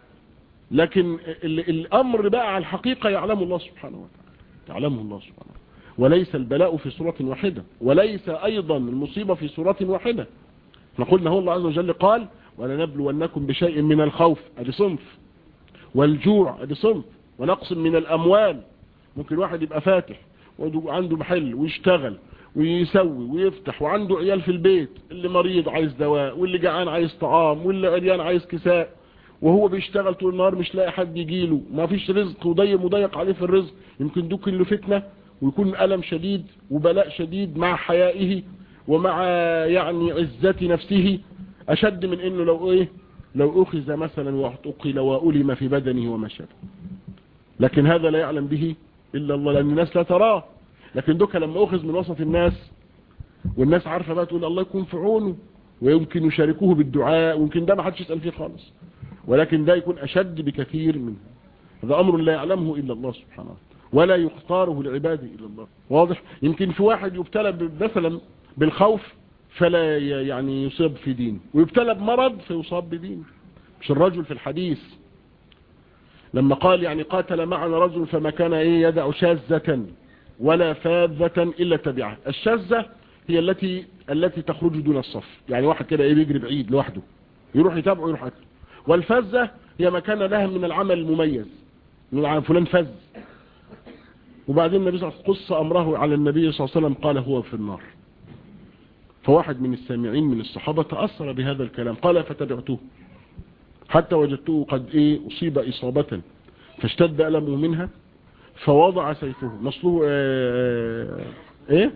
لكن الامر بقى على الحقيقة يعلم الله سبحانه وتعالى يعلمه الله سبحانه وتعالى وليس البلاء في صورة واحدة وليس أيضا المصيبة في صورة واحدة احنا قلنا هو الله عز وجل قال ولنبلونكم بشيء من الخوف ادي صنف والجوع ادي صنف ونقص من الأموال ممكن واحد يبقى فاتح وعنده محل ويشتغل ويسوي ويفتح وعنده عيال في البيت اللي مريض عايز دواء واللي جعان عايز طعام واللي عريان عايز كساء وهو بيشتغل طول النهار مش لاقي حد يجيله ما فيش رزق وضيق مضيق عليه في الرزق يمكن دوك له فتنه ويكون ألم شديد وبلاء شديد مع حيائه ومع يعني عزة نفسه أشد من إنه لو إيه لو أخذ مثلا واعتقل وألم في بدنه وما شابه لكن هذا لا يعلم به إلا الله لأن الناس لا تراه لكن دوك لما أخذ من وسط الناس والناس عارفة بقى تقول الله يكون في عونه ويمكن يشاركوه بالدعاء ويمكن ده ما حدش يسأل فيه خالص ولكن ده يكون أشد بكثير منه هذا أمر لا يعلمه إلا الله سبحانه وتعالى ولا يختاره لعباده إلا الله واضح يمكن في واحد يبتلى مثلا بالخوف فلا يعني يصاب في دين ويبتلى بمرض فيصاب بدين مش الرجل في الحديث لما قال يعني قاتل معنا رجل فما كان ايه يدع شاذة ولا فاذة الا تبعها الشاذة هي التي التي تخرج دون الصف يعني واحد كده ايه بيجري بعيد لوحده يروح يتابعه يروح أكله والفزة هي ما كان لها من العمل المميز من فلان فز وبعدين النبي صلى الله عليه وسلم قص أمره على النبي صلى الله عليه وسلم قال هو في النار فواحد من السامعين من الصحابة تأثر بهذا الكلام قال فتبعته حتى وجدته قد ايه أصيب إصابة فاشتد ألمه منها فوضع سيفه نصله ايه, ايه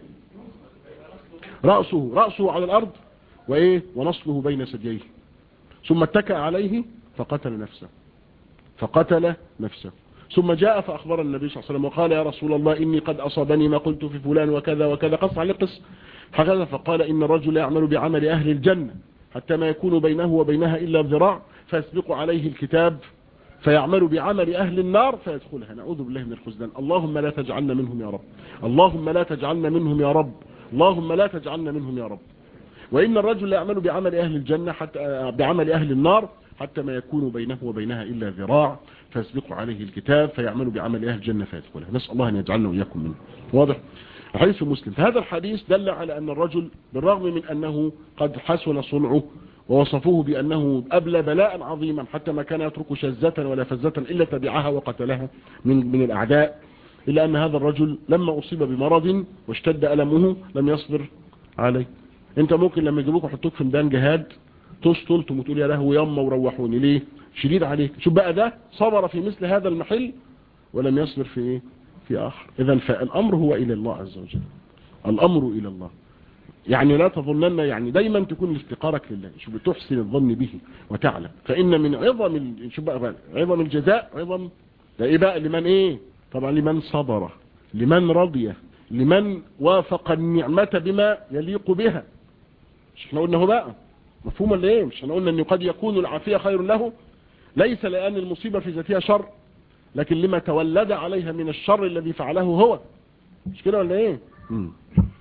رأسه رأسه على الأرض وإيه ونصله بين سجيه ثم اتكأ عليه فقتل نفسه فقتل نفسه ثم جاء فأخبر النبي صلى الله عليه وسلم وقال يا رسول الله إني قد أصابني ما قلت في فلان وكذا وكذا قص عليه قص هكذا فقال إن الرجل يعمل بعمل أهل الجنة حتى ما يكون بينه وبينها إلا الذراع فيسبق عليه الكتاب فيعمل بعمل أهل النار فيدخلها نعوذ بالله من الخزدان اللهم لا تجعلنا منهم يا رب اللهم لا تجعلنا منهم يا رب اللهم لا تجعلنا منهم يا رب وإن الرجل يعمل بعمل أهل الجنة حتى بعمل أهل النار حتى ما يكون بينه وبينها إلا ذراع فيسبق عليه الكتاب فيعمل بعمل أهل الجنة فيدخلها نسأل الله أن يجعلنا وإياكم منه واضح حديث مسلم فهذا الحديث دل على أن الرجل بالرغم من أنه قد حسن صنعه ووصفوه بأنه أبلى بلاء عظيما حتى ما كان يترك شزة ولا فزة إلا تبعها وقتلها من, من الأعداء إلا أن هذا الرجل لما أصيب بمرض واشتد ألمه لم يصبر عليه انت ممكن لما يجيبوك ويحطوك في ميدان جهاد تسطلتم وتقول يا لهو يما وروحوني ليه شديد عليك شوف بقى ده صبر في مثل هذا المحل ولم يصبر في ايه في اخر اذا فالامر هو الى الله عز وجل الامر الى الله يعني لا تظنن يعني دايما تكون افتقارك لله شوف تحسن الظن به وتعلم فان من عظم شوف بقى عظم الجزاء عظم ده ايه بقى لمن ايه طبعا لمن صبر لمن رضي لمن وافق النعمة بما يليق بها مش احنا قلنا هو بقى مفهوم ولا ايه مش احنا قلنا ان قد يكون العافية خير له ليس لان المصيبة في ذاتها شر لكن لما تولد عليها من الشر الذي فعله هو مش كده ولا ايه مم.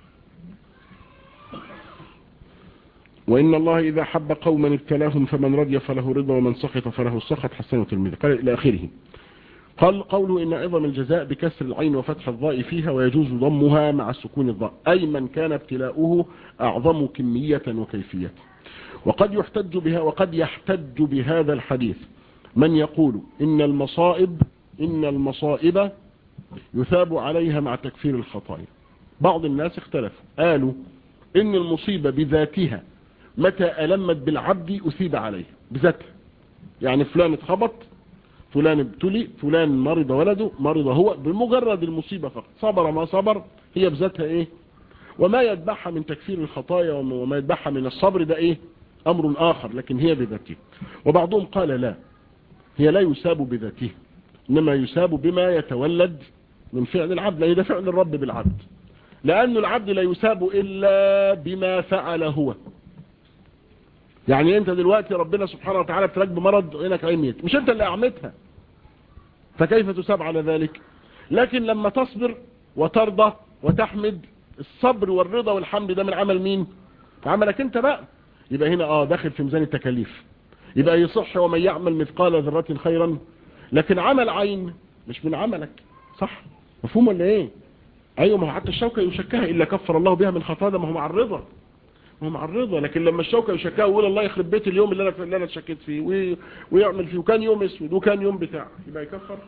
وإن الله إذا حب قوما ابتلاهم فمن رضي فله رضا ومن سخط فله السخط حسنة المذي قال إلى آخره قال قوله إن عظم الجزاء بكسر العين وفتح الضاء فيها ويجوز ضمها مع سكون الضاء أي من كان ابتلاؤه أعظم كمية وكيفية وقد يحتج بها وقد يحتج بهذا الحديث من يقول إن المصائب إن المصائب يثاب عليها مع تكفير الخطايا بعض الناس اختلفوا قالوا إن المصيبة بذاتها متى ألمت بالعبد أثيب عليه بذاتها يعني فلان اتخبط فلان ابتلي فلان مرض ولده مرض هو بمجرد المصيبة فقط صبر ما صبر هي بذاتها ايه وما يتبعها من تكفير الخطايا وما يتبعها من الصبر ده ايه امر اخر لكن هي بذاته وبعضهم قال لا هي لا يساب بذاته انما يساب بما يتولد من فعل العبد لأن ده فعل الرب بالعبد لأن العبد لا يساب إلا بما فعل هو يعني انت دلوقتي ربنا سبحانه وتعالى ابتلاك بمرض عينك عميت مش انت اللي اعمتها فكيف تساب على ذلك لكن لما تصبر وترضى وتحمد الصبر والرضا والحمد ده من عمل مين عملك انت بقى يبقى هنا اه داخل في ميزان التكاليف يبقى يصح ومن يعمل مثقال ذرة خيرا لكن عمل عين مش من عملك صح مفهوم ولا ايه ايوه ما هو حتى الشوكة يشكها الا كفر الله بها من خطايا ما هو مع الرضا هو مع الرضا لكن لما الشوكة يشكها ويقول الله يخرب بيت اليوم اللي انا اللي انا اتشكيت فيه وي... ويعمل فيه وكان يوم اسود وكان يوم بتاع يبقى يكفر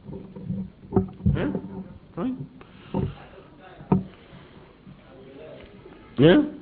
ها طيب ايه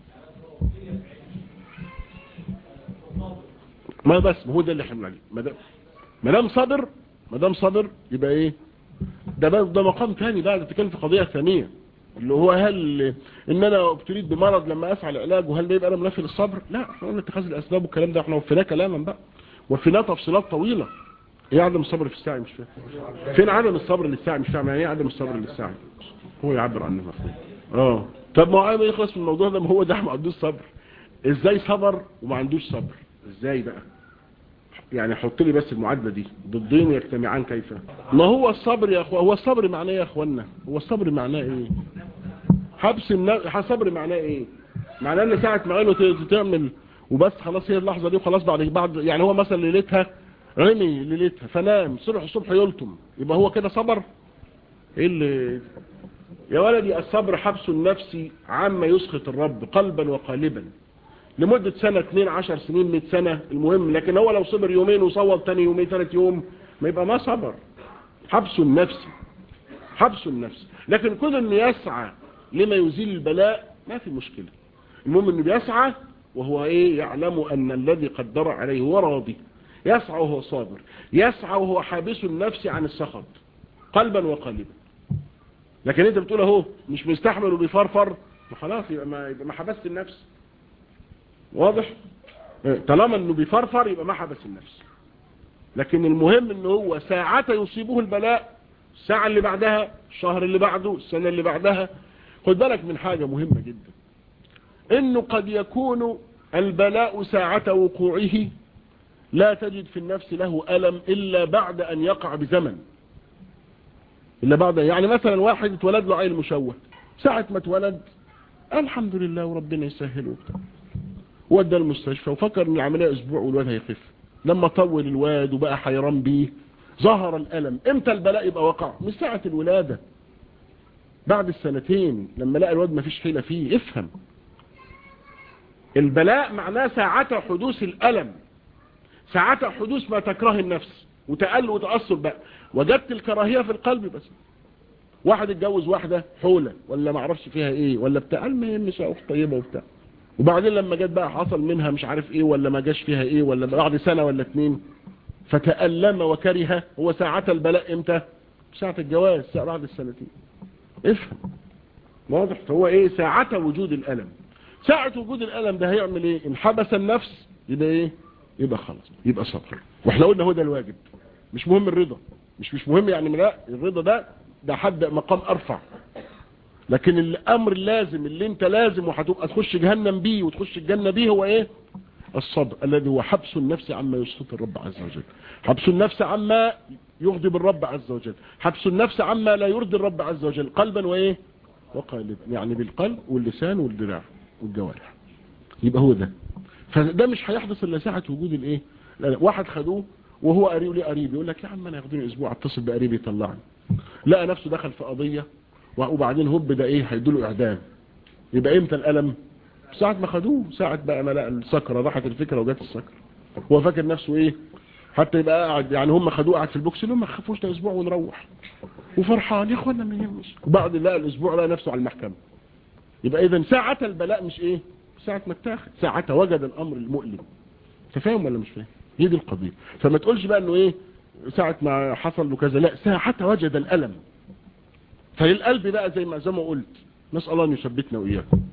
ما بس ما هو ده اللي احنا بنعمله ما دام ما دام صبر ما دام صبر يبقى ايه ده ده مقام ثاني بقى بتتكلم في قضيه ثانيه اللي هو هل ان انا ابتليت بمرض لما اسعى العلاج وهل ده يبقى انا منافي للصبر لا احنا قلنا اتخاذ الاسباب والكلام ده احنا وفيناه كلاما بقى وفيناه تفصيلات طويله ايه عدم الصبر في الساعه مش فاهم فين عدم الصبر للساعه مش فاهم يعني ايه عدم الصبر للساعه هو يعبر عنه مفهوم اه طب ما هو ما يخلص من الموضوع ده ما هو ده ما عندوش صبر ازاي صبر وما عندوش صبر ازاي بقى يعني حط لي بس المعادلة دي ضدين يجتمعان كيف ما هو الصبر يا اخوة هو الصبر معناه يا اخوانا هو الصبر معناه ايه حبس النفس الصبر معناه ايه معناه ان ساعة ما عينه تعمل وبس خلاص هي اللحظة دي وخلاص بعد بعد يعني هو مثلا ليلتها رمي ليلتها فنام صبح الصبح يلطم يبقى هو كده صبر ايه اللي يا ولدي الصبر حبس النفس عما يسخط الرب قلبا وقالبا لمدة سنة 2 10 سنين 100 سنة المهم لكن هو لو صبر يومين وصوت تاني يومين ثلاث يوم ما يبقى ما صبر حبس النفس حبس النفس لكن كل انه يسعى لما يزيل البلاء ما في مشكلة المهم انه بيسعى وهو ايه يعلم ان الذي قدر عليه هو راضي يسعى وهو صابر يسعى وهو حابس النفس عن السخط قلبا وقالبا لكن انت بتقول اهو مش مستحمل وبيفرفر خلاص يبقى ما, يبقى ما حبست النفس واضح طالما انه بيفرفر يبقى ما حبس النفس لكن المهم انه هو ساعة يصيبه البلاء الساعة اللي بعدها الشهر اللي بعده السنة اللي بعدها خد بالك من حاجة مهمة جدا انه قد يكون البلاء ساعة وقوعه لا تجد في النفس له ألم إلا بعد أن يقع بزمن إلا بعد يعني مثلا واحد اتولد له عيل مشوه ساعة ما اتولد الحمد لله وربنا يسهله وبتاع ودى المستشفى وفكر ان العملية اسبوع والواد هيخف لما طول الواد وبقى حيران بيه ظهر الألم امتى البلاء يبقى وقع من ساعة الولادة بعد السنتين لما لقى الواد ما فيش حيلة فيه افهم البلاء معناه ساعة حدوث الألم ساعة حدوث ما تكره النفس وتقل وتأثر بقى وجدت الكراهية في القلب بس واحد اتجوز واحدة حولة ولا ما اعرفش فيها ايه ولا بتاع ما يهمش اخت طيبة وبتاع وبعدين لما جت بقى حصل منها مش عارف ايه ولا ما جاش فيها ايه ولا بعد سنة ولا اتنين فتألم وكره هو ساعة البلاء امتى ساعة الجواز ساعة بعد السنتين افهم واضح هو ايه ساعة وجود الألم ساعة وجود الألم ده هيعمل ايه ان حبس النفس يبقى ايه يبقى خلاص يبقى صبر واحنا قلنا هو ده الواجب مش مهم الرضا مش مش مهم يعني لا الرضا ده ده حد مقام ارفع لكن الامر اللازم اللي انت لازم وهتبقى تخش جهنم بيه وتخش الجنة بيه هو ايه الصبر الذي هو حبس النفس عما يسخط الرب عز وجل حبس النفس عما يغضب الرب عز وجل حبس النفس عما لا يرضي الرب عز وجل قلبا وايه وقالبا يعني بالقلب واللسان والذراع والجوارح يبقى هو ده فده مش هيحدث الا ساعه وجود الايه لا واحد خدوه وهو قريب لي قريب يقول لك يا عم انا ياخدوني اسبوع اتصل بقريبي يطلعني لقى نفسه دخل في قضيه وبعدين هوب ده ايه هيدوله اعدام يبقى امتى الالم ساعة ما خدوه ساعة بقى ما لقى السكرة راحت الفكرة وجات السكرة هو فاكر نفسه ايه حتى يبقى قاعد يعني هم خدوه قاعد في البوكس لهم ما خافوش ده اسبوع ونروح وفرحان يا اخوانا ما يهمش وبعد لقى الاسبوع لقى نفسه على المحكمة يبقى اذا ساعة البلاء مش ايه ساعة ما اتاخد ساعة وجد الامر المؤلم انت فاهم ولا مش فاهم هي دي القضية فما تقولش بقى انه ايه ساعة ما حصل له كذا لا ساعة وجد الالم فللقلب بقى زي ما زي ما قلت نسأل الله ان يثبتنا واياكم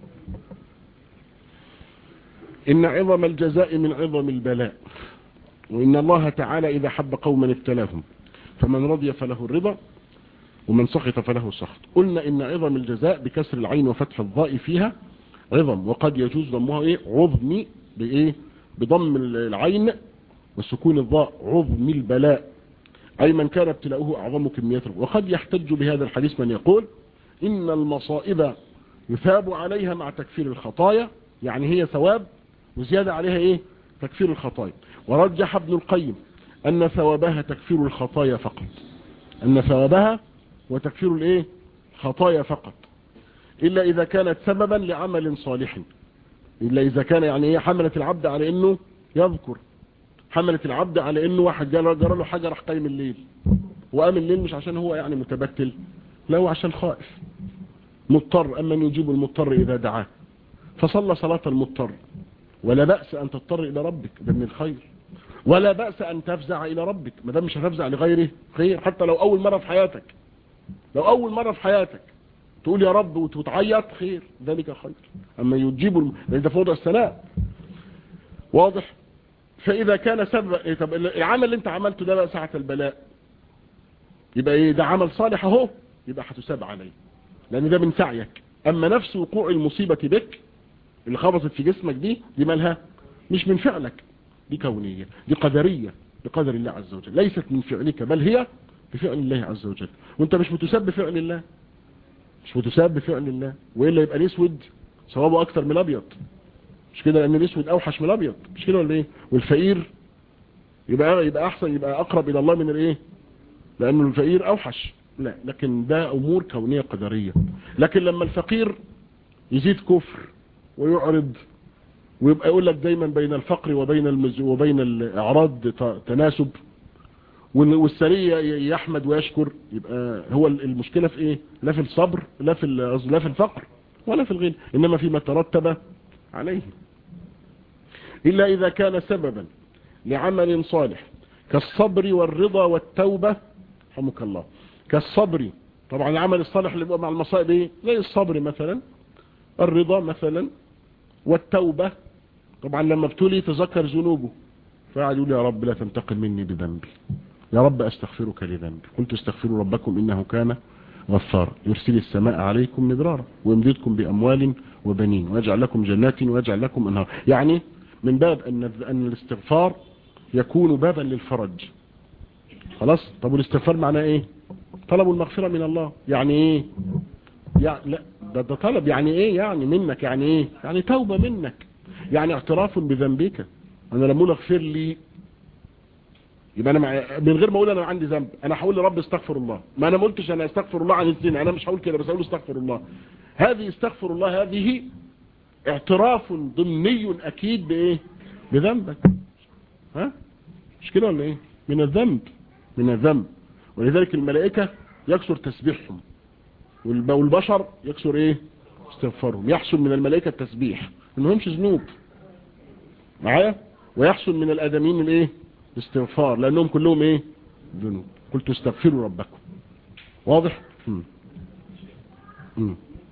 إن عظم الجزاء من عظم البلاء وإن الله تعالى إذا حب قوما ابتلاهم فمن رضي فله الرضا ومن سخط فله السخط قلنا إن عظم الجزاء بكسر العين وفتح الضاء فيها عظم وقد يجوز ضمها إيه عظم بإيه بضم العين وسكون الضاء عظم البلاء أي من كان ابتلاؤه أعظم كمية وقد يحتج بهذا الحديث من يقول إن المصائب يثاب عليها مع تكفير الخطايا يعني هي ثواب وزيادة عليها ايه تكفير الخطايا ورجح ابن القيم ان ثوابها تكفير الخطايا فقط ان ثوابها وتكفير الايه خطايا فقط الا اذا كانت سببا لعمل صالح الا اذا كان يعني ايه حملت العبد على انه يذكر حملت العبد على انه واحد جرى له حاجة راح قايم الليل وقام الليل مش عشان هو يعني متبتل لا هو عشان خائف مضطر اما يجيب المضطر اذا دعاه فصلى صلاة المضطر ولا بأس أن تضطر إلى ربك ده من الخير ولا بأس أن تفزع إلى ربك ما دام مش هتفزع لغيره خير حتى لو أول مرة في حياتك لو أول مرة في حياتك تقول يا رب وتعيط خير ذلك خير أما يجيب الم... لأن ده في وضع السناء واضح فإذا كان سبب إيه طب العمل اللي انت عملته ده بقى ساعة البلاء يبقى ايه ده عمل صالح اهو يبقى هتساب عليه لأن ده من سعيك أما نفس وقوع المصيبة بك اللي خبطت في جسمك دي دي مالها مش من فعلك دي كونية دي قدرية بقدر الله عز وجل ليست من فعلك بل هي بفعل الله عز وجل وانت مش متساب بفعل الله مش متساب بفعل الله وإلا يبقى الاسود ثوابه أكثر من الأبيض مش كده لأن الاسود أوحش من الأبيض مش كده ولا ايه والفقير يبقى يبقى أحسن يبقى أقرب إلى الله من الايه لأنه الفقير أوحش لا لكن ده أمور كونية قدرية لكن لما الفقير يزيد كفر ويعرض ويبقى يقول لك دايما بين الفقر وبين المز... وبين الاعراض تناسب والسرية يحمد ويشكر يبقى هو المشكلة في ايه لا في الصبر لا في لا في الفقر ولا في الغنى انما فيما ترتب عليه الا اذا كان سببا لعمل صالح كالصبر والرضا والتوبة رحمك الله كالصبر طبعا العمل الصالح اللي بيبقى مع المصائب ايه زي الصبر مثلا الرضا مثلا والتوبة طبعا لما ابتلي تذكر ذنوبه فقعد يقول يا رب لا تنتقم مني بذنبي يا رب استغفرك لذنبي قلت استغفروا ربكم انه كان غفارا يرسل السماء عليكم مدرارا ويمددكم باموال وبنين ويجعل لكم جنات ويجعل لكم انهار يعني من باب ان ان الاستغفار يكون بابا للفرج خلاص طب والاستغفار معناه ايه طلب المغفرة من الله يعني ايه يعني لا ده, ده طلب يعني ايه يعني منك يعني ايه يعني توبة منك يعني اعتراف بذنبك انا لما اقول اغفر لي يبقى انا مع... من غير ما اقول انا عندي ذنب انا هقول لرب استغفر الله ما انا ما قلتش انا استغفر الله عن الزنا انا مش هقول كده بس اقول استغفر الله هذه استغفر الله هذه اعتراف ضمني اكيد بايه بذنبك ها مش كده ولا ايه من الذنب من الذنب ولذلك الملائكة يكسر تسبيحهم والبشر يكسر ايه استغفارهم يحصل من الملائكة التسبيح انهمش ذنوب معايا ويحصل من الادمين الايه الاستغفار لانهم كلهم ايه ذنوب قلت استغفروا ربكم واضح مم. مم.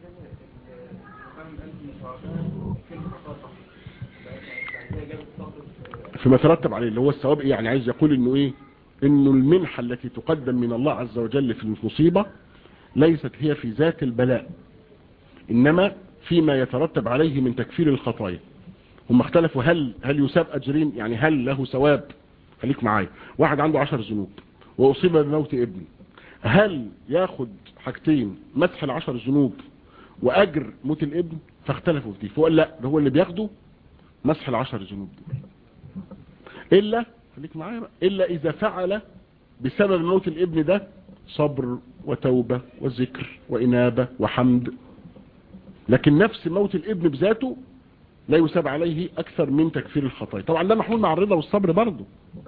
فيما ترتب عليه اللي هو الثواب ايه يعني عايز يقول انه ايه انه المنحة التي تقدم من الله عز وجل في المصيبة ليست هي في ذات البلاء إنما فيما يترتب عليه من تكفير الخطايا هم اختلفوا هل هل يساب أجرين يعني هل له ثواب خليك معايا واحد عنده عشر ذنوب وأصيب بموت ابنه هل ياخد حاجتين مسح العشر ذنوب وأجر موت الابن فاختلفوا في دي فقال لا ده هو اللي بياخده مسح العشر ذنوب دول إلا خليك معايا بقى إلا إذا فعل بسبب موت الابن ده صبر وتوبة وذكر وإنابة وحمد لكن نفس موت الابن بذاته لا يساب عليه أكثر من تكفير الخطايا طبعا ده محمول مع الرضا والصبر برضه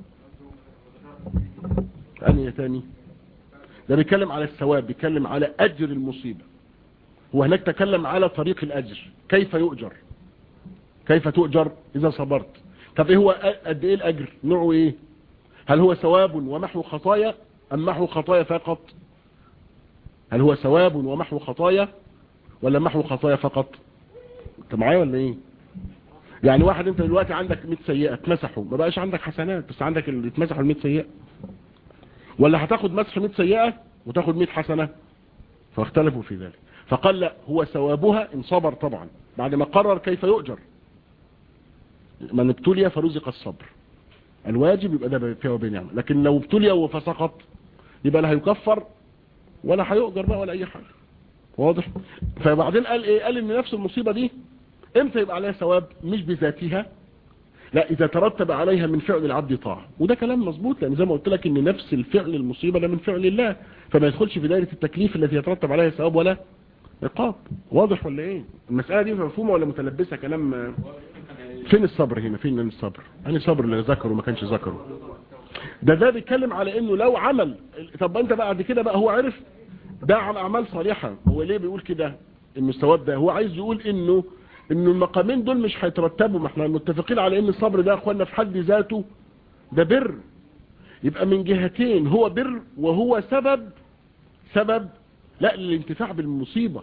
أني تاني ده بيتكلم على الثواب بيتكلم على أجر المصيبة هو هناك تكلم على طريق الأجر كيف يؤجر كيف تؤجر إذا صبرت طب إيه هو قد إيه الأجر نوعه إيه هل هو ثواب ومحو خطايا أم محو خطايا فقط هل هو ثواب ومحو خطايا ولا محو خطايا فقط انت معايا ولا ايه يعني واحد انت دلوقتي عندك 100 سيئه اتمسحوا ما بقاش عندك حسنات بس عندك اللي اتمسحوا ال 100 سيئه ولا هتاخد مسح 100 سيئه وتاخد 100 حسنه فاختلفوا في ذلك فقال لا هو ثوابها ان صبر طبعا بعد ما قرر كيف يؤجر من ابتلي فرزق الصبر الواجب يبقى ده فيه وبنعمه لكن لو ابتلي فسقط يبقى لا هيكفر ولا هيؤجر بقى ولا اي حاجه واضح فبعدين قال ايه قال ان نفس المصيبه دي امتى يبقى عليها ثواب مش بذاتها لا اذا ترتب عليها من فعل العبد طاعه وده كلام مظبوط لان زي ما قلت لك ان نفس الفعل المصيبه ده من فعل الله فما يدخلش في دائره التكليف التي يترتب عليها ثواب ولا عقاب واضح ولا ايه المساله دي مفهومه ولا متلبسه كلام فين الصبر هنا فين الصبر يعني صبر اللي ذكره وما كانش ذكره ده ده بيتكلم على انه لو عمل طب انت بعد كده بقى هو عرف ده على اعمال صالحه هو ليه بيقول كده انه الثواب ده هو عايز يقول انه انه المقامين دول مش هيترتبوا ما احنا متفقين على ان الصبر ده يا اخوانا في حد ذاته ده بر يبقى من جهتين هو بر وهو سبب سبب لا للانتفاع بالمصيبه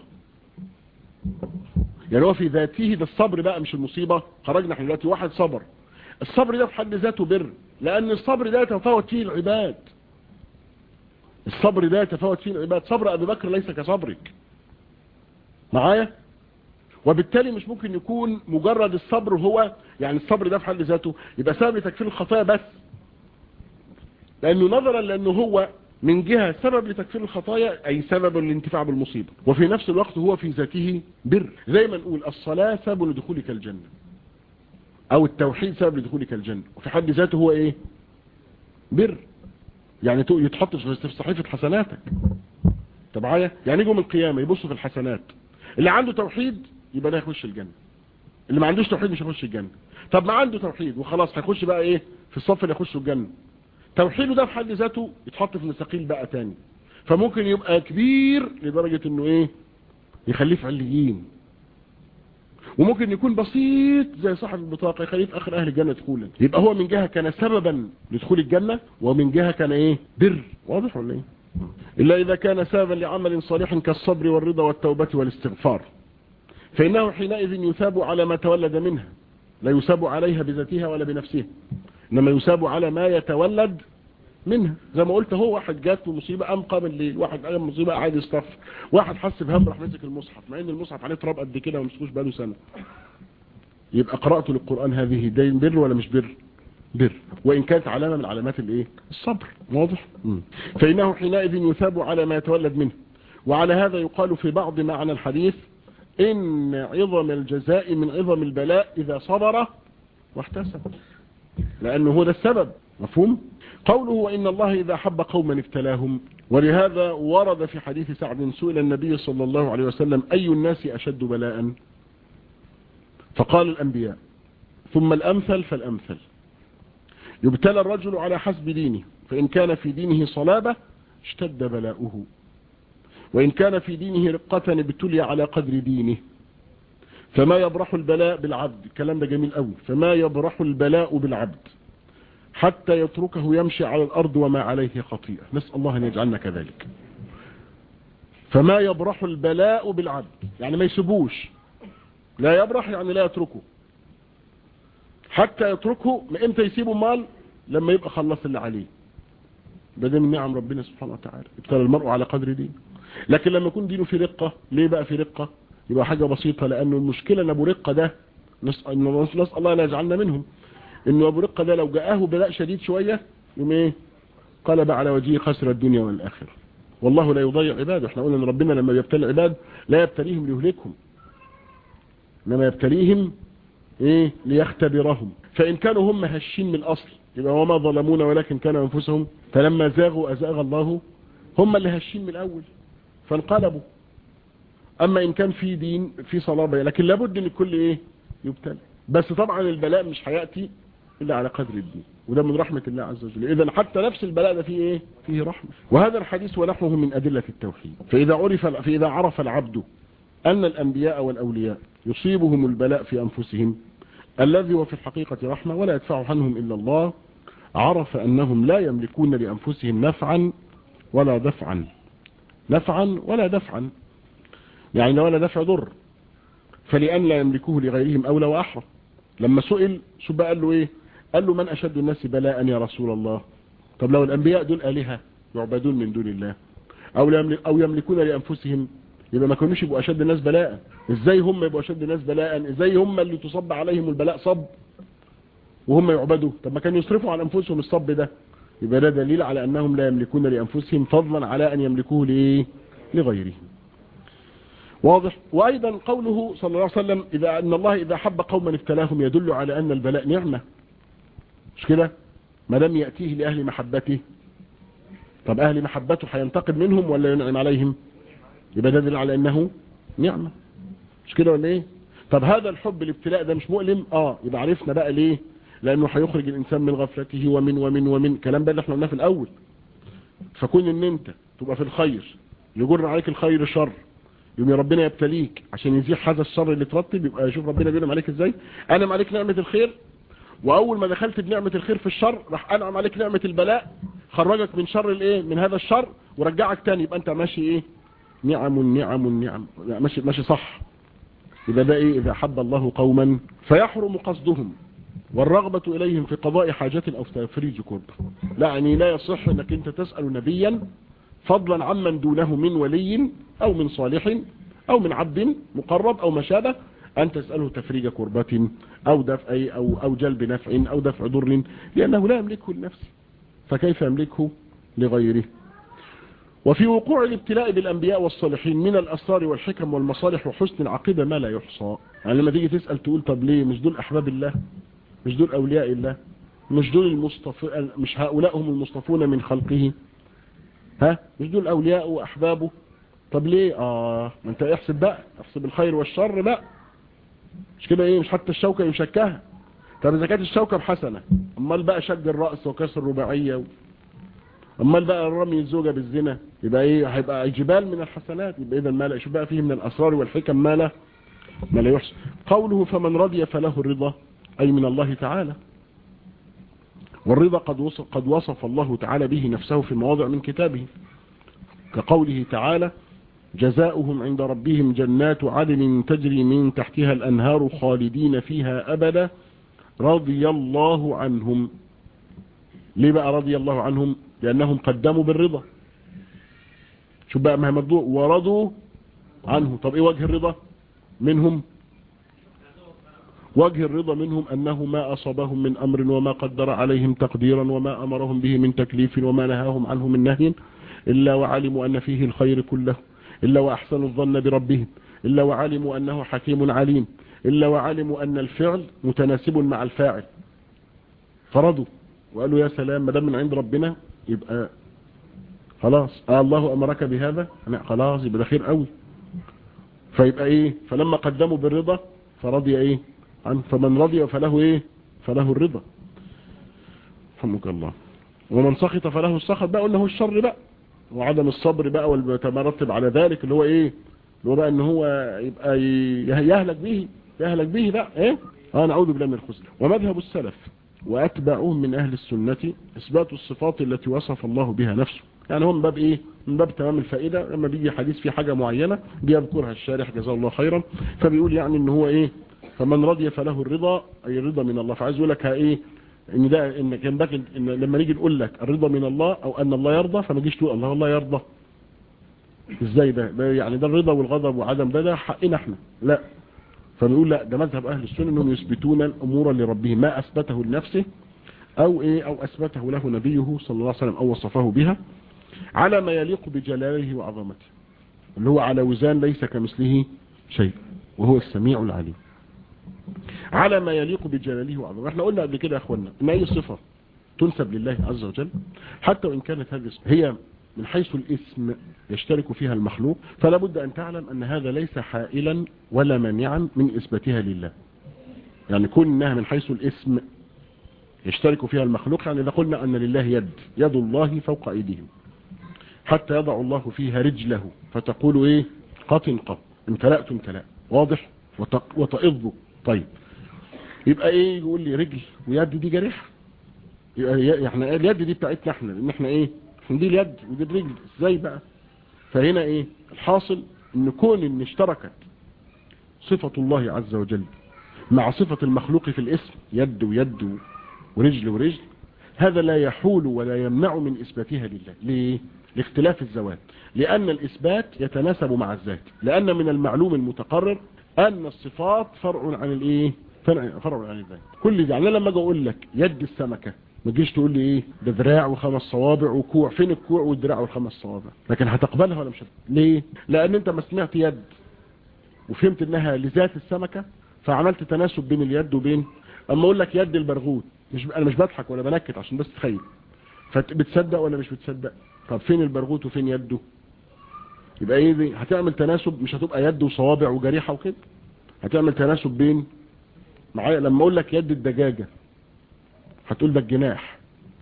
يعني هو في ذاته ده الصبر بقى مش المصيبه خرجنا احنا دلوقتي واحد صبر الصبر ده في حد ذاته بر لان الصبر ده يتفاوت فيه العباد الصبر ده يتفاوت فيه العباد صبر ابي بكر ليس كصبرك معايا وبالتالي مش ممكن يكون مجرد الصبر هو يعني الصبر ده في حد ذاته يبقى سبب تكفير الخطايا بس لانه نظرا لانه هو من جهة سبب لتكفير الخطايا اي سبب للانتفاع بالمصيبة وفي نفس الوقت هو في ذاته بر زي ما نقول الصلاة سبب لدخولك الجنة او التوحيد سبب لدخولك الجنة وفي حد ذاته هو ايه بر يعني يتحط في صحيفة حسناتك تبعايا يعني يجوا من القيامة يبصوا في الحسنات اللي عنده توحيد يبقى ده يخش الجنة اللي ما عندوش توحيد مش هيخش الجنة طب ما عنده توحيد وخلاص هيخش بقى ايه في الصف اللي يخشوا الجنة توحيده ده في حد ذاته يتحط في مستقيل بقى تاني فممكن يبقى كبير لدرجة انه ايه يخليه في عليين وممكن يكون بسيط زي صاحب البطاقة يخليه في اخر اهل الجنة دخولا يبقى هو من جهة كان سببا لدخول الجنة ومن جهة كان ايه بر واضح ولا ايه الا اذا كان سببا لعمل صالح كالصبر والرضا والتوبة والاستغفار فانه حينئذ يثاب على ما تولد منها لا يثاب عليها بذاتها ولا بنفسها انما يثاب على ما يتولد منها زي ما قلت هو واحد جات له مصيبه قام قام الليل واحد قام مصيبه قاعد يصطف واحد حس بهم راح مسك المصحف مع ان المصحف عليه تراب قد كده وما مسكوش بقاله سنه يبقى قراءته للقران هذه دين بر ولا مش بر بر وان كانت علامه من علامات الايه الصبر واضح مم. فانه حينئذ يثاب على ما يتولد منه وعلى هذا يقال في بعض معنى الحديث ان عظم الجزاء من عظم البلاء اذا صبر واحتسب لانه هو ده السبب مفهوم قوله وإن الله إذا حب قوما ابتلاهم ولهذا ورد في حديث سعد سئل النبي صلى الله عليه وسلم أي الناس أشد بلاء فقال الأنبياء ثم الأمثل فالأمثل يبتلى الرجل على حسب دينه فإن كان في دينه صلابة اشتد بلاؤه وإن كان في دينه رقة ابتلي على قدر دينه فما يبرح البلاء بالعبد الكلام ده جميل قوي فما يبرح البلاء بالعبد حتى يتركه يمشي على الأرض وما عليه خطيئة نسأل الله أن يجعلنا كذلك فما يبرح البلاء بالعبد يعني ما يسيبوش لا يبرح يعني لا يتركه حتى يتركه ما امتى يسيبه مال لما يبقى خلص اللي عليه ده من نعم ربنا سبحانه وتعالى ابتلى المرء على قدر دين لكن لما يكون دينه في رقة ليه بقى في رقة يبقى حاجة بسيطة لأنه المشكلة أن أبو رقة ده نسأل, نسأل الله أن يجعلنا منهم أنه أبو رقة ده لو جاءه بلاء شديد شوية يوم إيه قلب على وجهه خسر الدنيا والآخرة والله لا يضيع عباده احنا قلنا ان ربنا لما يبتلي العباد لا يبتليهم ليهلكهم انما يبتليهم ايه ليختبرهم فان كانوا هم هشين من الاصل يبقى وما ظلمونا ولكن كانوا انفسهم فلما زاغوا ازاغ الله هم اللي هشين من الاول فانقلبوا اما ان كان في دين في صلابه لكن لابد ان الكل ايه يبتلى بس طبعا البلاء مش هياتي الا على قدر الدين وده من رحمة الله عز وجل اذا حتى نفس البلاء ده فيه ايه فيه رحمة وهذا الحديث ونحوه من ادلة التوحيد فاذا عرف فاذا عرف العبد ان الانبياء والاولياء يصيبهم البلاء في انفسهم الذي هو في الحقيقة رحمة ولا يدفع عنهم الا الله عرف انهم لا يملكون لانفسهم نفعا ولا دفعا نفعا ولا دفعا يعني ولا دفع ضر فلأن لا يملكوه لغيرهم أولى وأحرى لما سئل شو بقى قال له ايه قال له من أشد الناس بلاء يا رسول الله طب لو الأنبياء دول آلهة يعبدون من دون الله أو, أو يملكون لأنفسهم يبقى ما كانوش يبقوا أشد الناس بلاء إزاي هم يبقوا أشد الناس بلاء إزاي هم اللي تصب عليهم البلاء صب وهم يعبدوا طب ما كانوا يصرفوا على أنفسهم الصب ده يبقى ده دليل على أنهم لا يملكون لأنفسهم فضلا على أن يملكوه لإيه لغيرهم واضح وأيضا قوله صلى الله عليه وسلم إذا أن الله إذا حب قوما ابتلاهم يدل على أن البلاء نعمة مش كده ما لم يأتيه لأهل محبته طب أهل محبته هينتقم منهم ولا ينعم عليهم يبقى ده دليل على أنه نعمة مش كده ولا إيه طب هذا الحب الابتلاء ده مش مؤلم آه يبقى عرفنا بقى ليه لأنه هيخرج الإنسان من غفلته ومن ومن ومن كلام ده اللي احنا قلناه في الأول فكون ان انت تبقى في الخير يجر عليك الخير شر يوم ربنا يبتليك عشان يزيح هذا الشر اللي ترتب يبقى شوف ربنا بينعم عليك ازاي انعم عليك نعمة الخير واول ما دخلت بنعمة الخير في الشر راح انعم عليك نعمة البلاء خرجك من شر الايه من هذا الشر ورجعك تاني يبقى انت ماشي ايه نعم نعم نعم ماشي ماشي صح يبقى ده ايه اذا حب الله قوما فيحرم قصدهم والرغبة إليهم في قضاء حاجات أو تفريج كرب لا يعني لا يصح أنك أنت تسأل نبيا فضلا عمن دونه من ولي أو من صالح أو من عبد مقرب أو مشابه أن تسأله تفريج كربة أو دفع أو, أو جلب نفع أو دفع ضر لأنه لا يملكه لنفسه فكيف يملكه لغيره وفي وقوع الابتلاء بالأنبياء والصالحين من الأسرار والحكم والمصالح وحسن العقيدة ما لا يحصى يعني لما تيجي تسأل تقول طب ليه مش دول أحباب الله مش دول أولياء الله مش دول المصطف... مش هؤلاء هم المصطفون من خلقه ها مش دول أولياء وأحبابه طب ليه آه ما انت احسب بقى احسب الخير والشر بقى مش كده ايه مش حتى الشوكة يشكها طب اذا كانت الشوكة بحسنة امال بقى شج الرأس وكسر الرباعية و... امال بقى الرمي الزوجة بالزنا يبقى ايه هيبقى جبال من الحسنات يبقى اذا ما لا شوف بقى فيه من الاسرار والحكم ما لا ما لا يحسن قوله فمن رضي فله الرضا أي من الله تعالى والرضا قد وصف, قد وصف الله تعالى به نفسه في مواضع من كتابه كقوله تعالى جزاؤهم عند ربهم جنات عدن تجري من تحتها الأنهار خالدين فيها أبدا رضي الله عنهم ليه بقى رضي الله عنهم لأنهم قدموا بالرضا شو بقى ما موضوع ورضوا عنه طب ايه وجه الرضا منهم وجه الرضا منهم أنه ما أصابهم من أمر وما قدر عليهم تقديرا وما أمرهم به من تكليف وما نهاهم عنه من نهي إلا وعلموا أن فيه الخير كله إلا وأحسنوا الظن بربهم إلا وعلموا أنه حكيم عليم إلا وعلموا أن الفعل متناسب مع الفاعل فرضوا وقالوا يا سلام ما دام من عند ربنا يبقى خلاص آه الله أمرك بهذا أنا خلاص يبقى ده خير قوي فيبقى إيه فلما قدموا بالرضا فرضي إيه عنه فمن رضي فله ايه فله الرضا رحمك الله ومن سخط فله السخط بقى قلنا هو الشر بقى وعدم الصبر بقى والمترتب على ذلك اللي هو ايه اللي هو بقى ان هو يبقى يهلك به يهلك به بقى ايه اه نعوذ بالله من الخزي ومذهب السلف واتبعوهم من اهل السنة اثبات الصفات التي وصف الله بها نفسه يعني هو من باب ايه من باب تمام الفائدة لما بيجي حديث في حاجة معينة بيذكرها الشارح جزاه الله خيرا فبيقول يعني ان هو ايه فمن رضي فله الرضا أي الرضا من الله فعايز يقول لك ايه ان ده ان كان باقي إن لما نيجي نقول لك الرضا من الله او ان الله يرضى فما تجيش تقول الله الله يرضى ازاي ده, ده يعني ده الرضا والغضب وعدم ده ده حقنا احنا لا فبيقول لا ده مذهب اهل السنه انهم يثبتون الامور لربهم ما اثبته لنفسه او ايه او اثبته له نبيه صلى الله عليه وسلم او وصفه بها على ما يليق بجلاله وعظمته اللي هو على وزان ليس كمثله شيء وهو السميع العليم على ما يليق بجلاله وعظمته احنا قلنا قبل كده يا اخوانا ان اي صفه تنسب لله عز وجل حتى وان كانت هذه هي من حيث الاسم يشترك فيها المخلوق فلا بد أن تعلم أن هذا ليس حائلا ولا مانعا من إثباتها لله يعني كون انها من حيث الاسم يشترك فيها المخلوق يعني إذا قلنا أن لله يد يد الله فوق أيديهم حتى يضع الله فيها رجله فتقول إيه قط قط امتلأت امتلأ واضح وتئض طيب يبقى إيه يقول لي رجل ويد دي جريحة يبقى احنا اليد دي بتاعتنا احنا لان احنا ايه دي اليد ودي الرجل ازاي بقى فهنا ايه الحاصل ان كون ان اشتركت صفة الله عز وجل مع صفة المخلوق في الاسم يد ويد ورجل ورجل هذا لا يحول ولا يمنع من اثباتها لله ليه لاختلاف الزوات لان الاثبات يتناسب مع الذات لان من المعلوم المتقرر ان الصفات فرع عن الايه فرع عن الذات كل ده يعني لما اجي اقول لك يد السمكه ما تجيش تقول لي ايه ده ذراع وخمس صوابع وكوع فين الكوع والذراع والخمس صوابع لكن هتقبلها ولا مش هتقبلها ليه لان انت ما سمعت يد وفهمت انها لذات السمكة فعملت تناسب بين اليد وبين اما اقول لك يد البرغوث مش انا مش بضحك ولا بنكت عشان بس تخيل فبتصدق ولا مش بتصدق طب فين البرغوث وفين يده يبقى ايه دي هتعمل تناسب مش هتبقى يد وصوابع وجريحه وكده هتعمل تناسب بين معايا لما اقول لك يد الدجاجه هتقول ده الجناح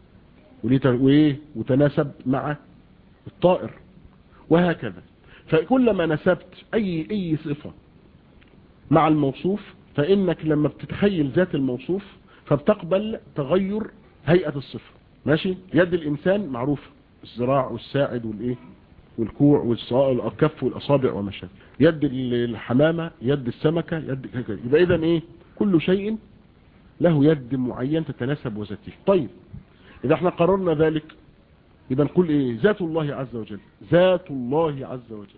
وايه وتناسب مع الطائر وهكذا فكلما نسبت اي اي صفة مع الموصوف فانك لما بتتخيل ذات الموصوف فبتقبل تغير هيئة الصفة ماشي يد الانسان معروفة الزراع والساعد والايه والكوع والكف والاصابع وما شابه يد الحمامة يد السمكة يد يبقى اذا ايه كل شيء له يد معين تتناسب وذاته طيب إذا احنا قررنا ذلك يبقى نقول إيه ذات الله عز وجل ذات الله عز وجل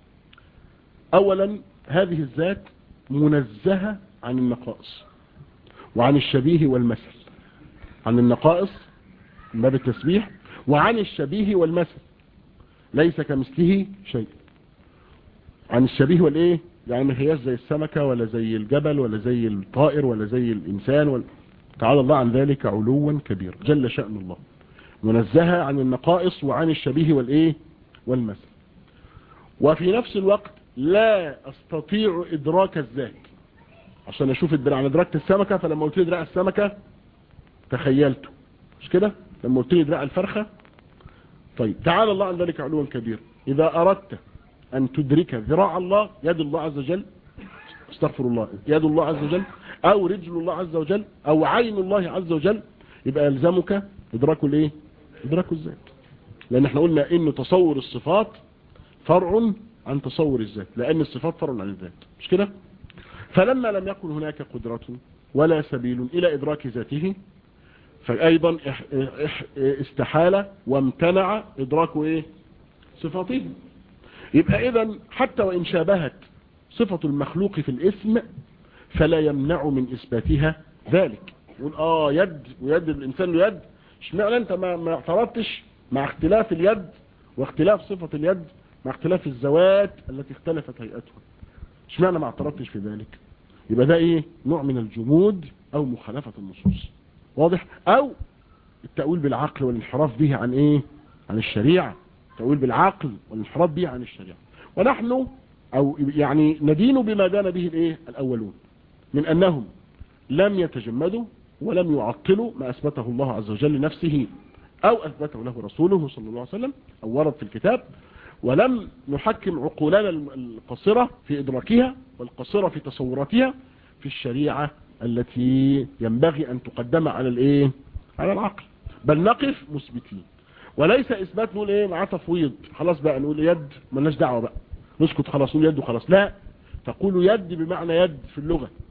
أولا هذه الذات منزهة عن النقائص وعن الشبيه والمثل عن النقائص من باب التسبيح وعن الشبيه والمثل ليس كمثله شيء عن الشبيه والايه يعني ما هياش زي السمكة ولا زي الجبل ولا زي الطائر ولا زي الإنسان ولا تعالى الله عن ذلك علوا كبيرا جل شأن الله منزهة عن النقائص وعن الشبيه والإيه والمثل وفي نفس الوقت لا أستطيع إدراك الذات عشان أشوف الدراع أنا أدركت السمكة فلما قلت لي دراع السمكة تخيلته مش كده لما قلت لي دراع الفرخة طيب تعالى الله عن ذلك علوا كبيرا إذا أردت أن تدرك ذراع الله يد الله عز وجل استغفر الله يد الله عز وجل أو رجل الله عز وجل أو عين الله عز وجل يبقى يلزمك إدراك الايه إدراك الذات لأن احنا قلنا إن تصور الصفات فرع عن تصور الذات لأن الصفات فرع عن الذات مش كده فلما لم يكن هناك قدرة ولا سبيل إلى إدراك ذاته فأيضا استحال وامتنع إدراك إيه صفاته يبقى اذا حتى وإن شابهت صفة المخلوق في الاسم فلا يمنع من إثباتها ذلك يقول آه يد ويد الإنسان له يد اشمعنى أنت ما, ما اعترضتش مع اختلاف اليد واختلاف صفة اليد مع اختلاف الزوات التي اختلفت هيئتها اشمعنى ما اعترضتش في ذلك يبقى ده ايه نوع من الجمود او مخالفة النصوص واضح او التأويل بالعقل والانحراف به عن ايه عن الشريعة التأويل بالعقل والانحراف به عن الشريعة ونحن أو يعني ندين بما دان به الايه الأولون من أنهم لم يتجمدوا ولم يعطلوا ما أثبته الله عز وجل لنفسه أو أثبته له رسوله صلى الله عليه وسلم أو ورد في الكتاب ولم نحكم عقولنا القصرة في إدراكها والقصرة في تصوراتها في الشريعة التي ينبغي أن تقدم على الإيه على العقل بل نقف مثبتين وليس اثبات نقول ايه مع تفويض خلاص بقى نقول يد ملناش دعوه بقى نسكت خلاص نقول يد وخلاص لا تقول يد بمعنى يد في اللغة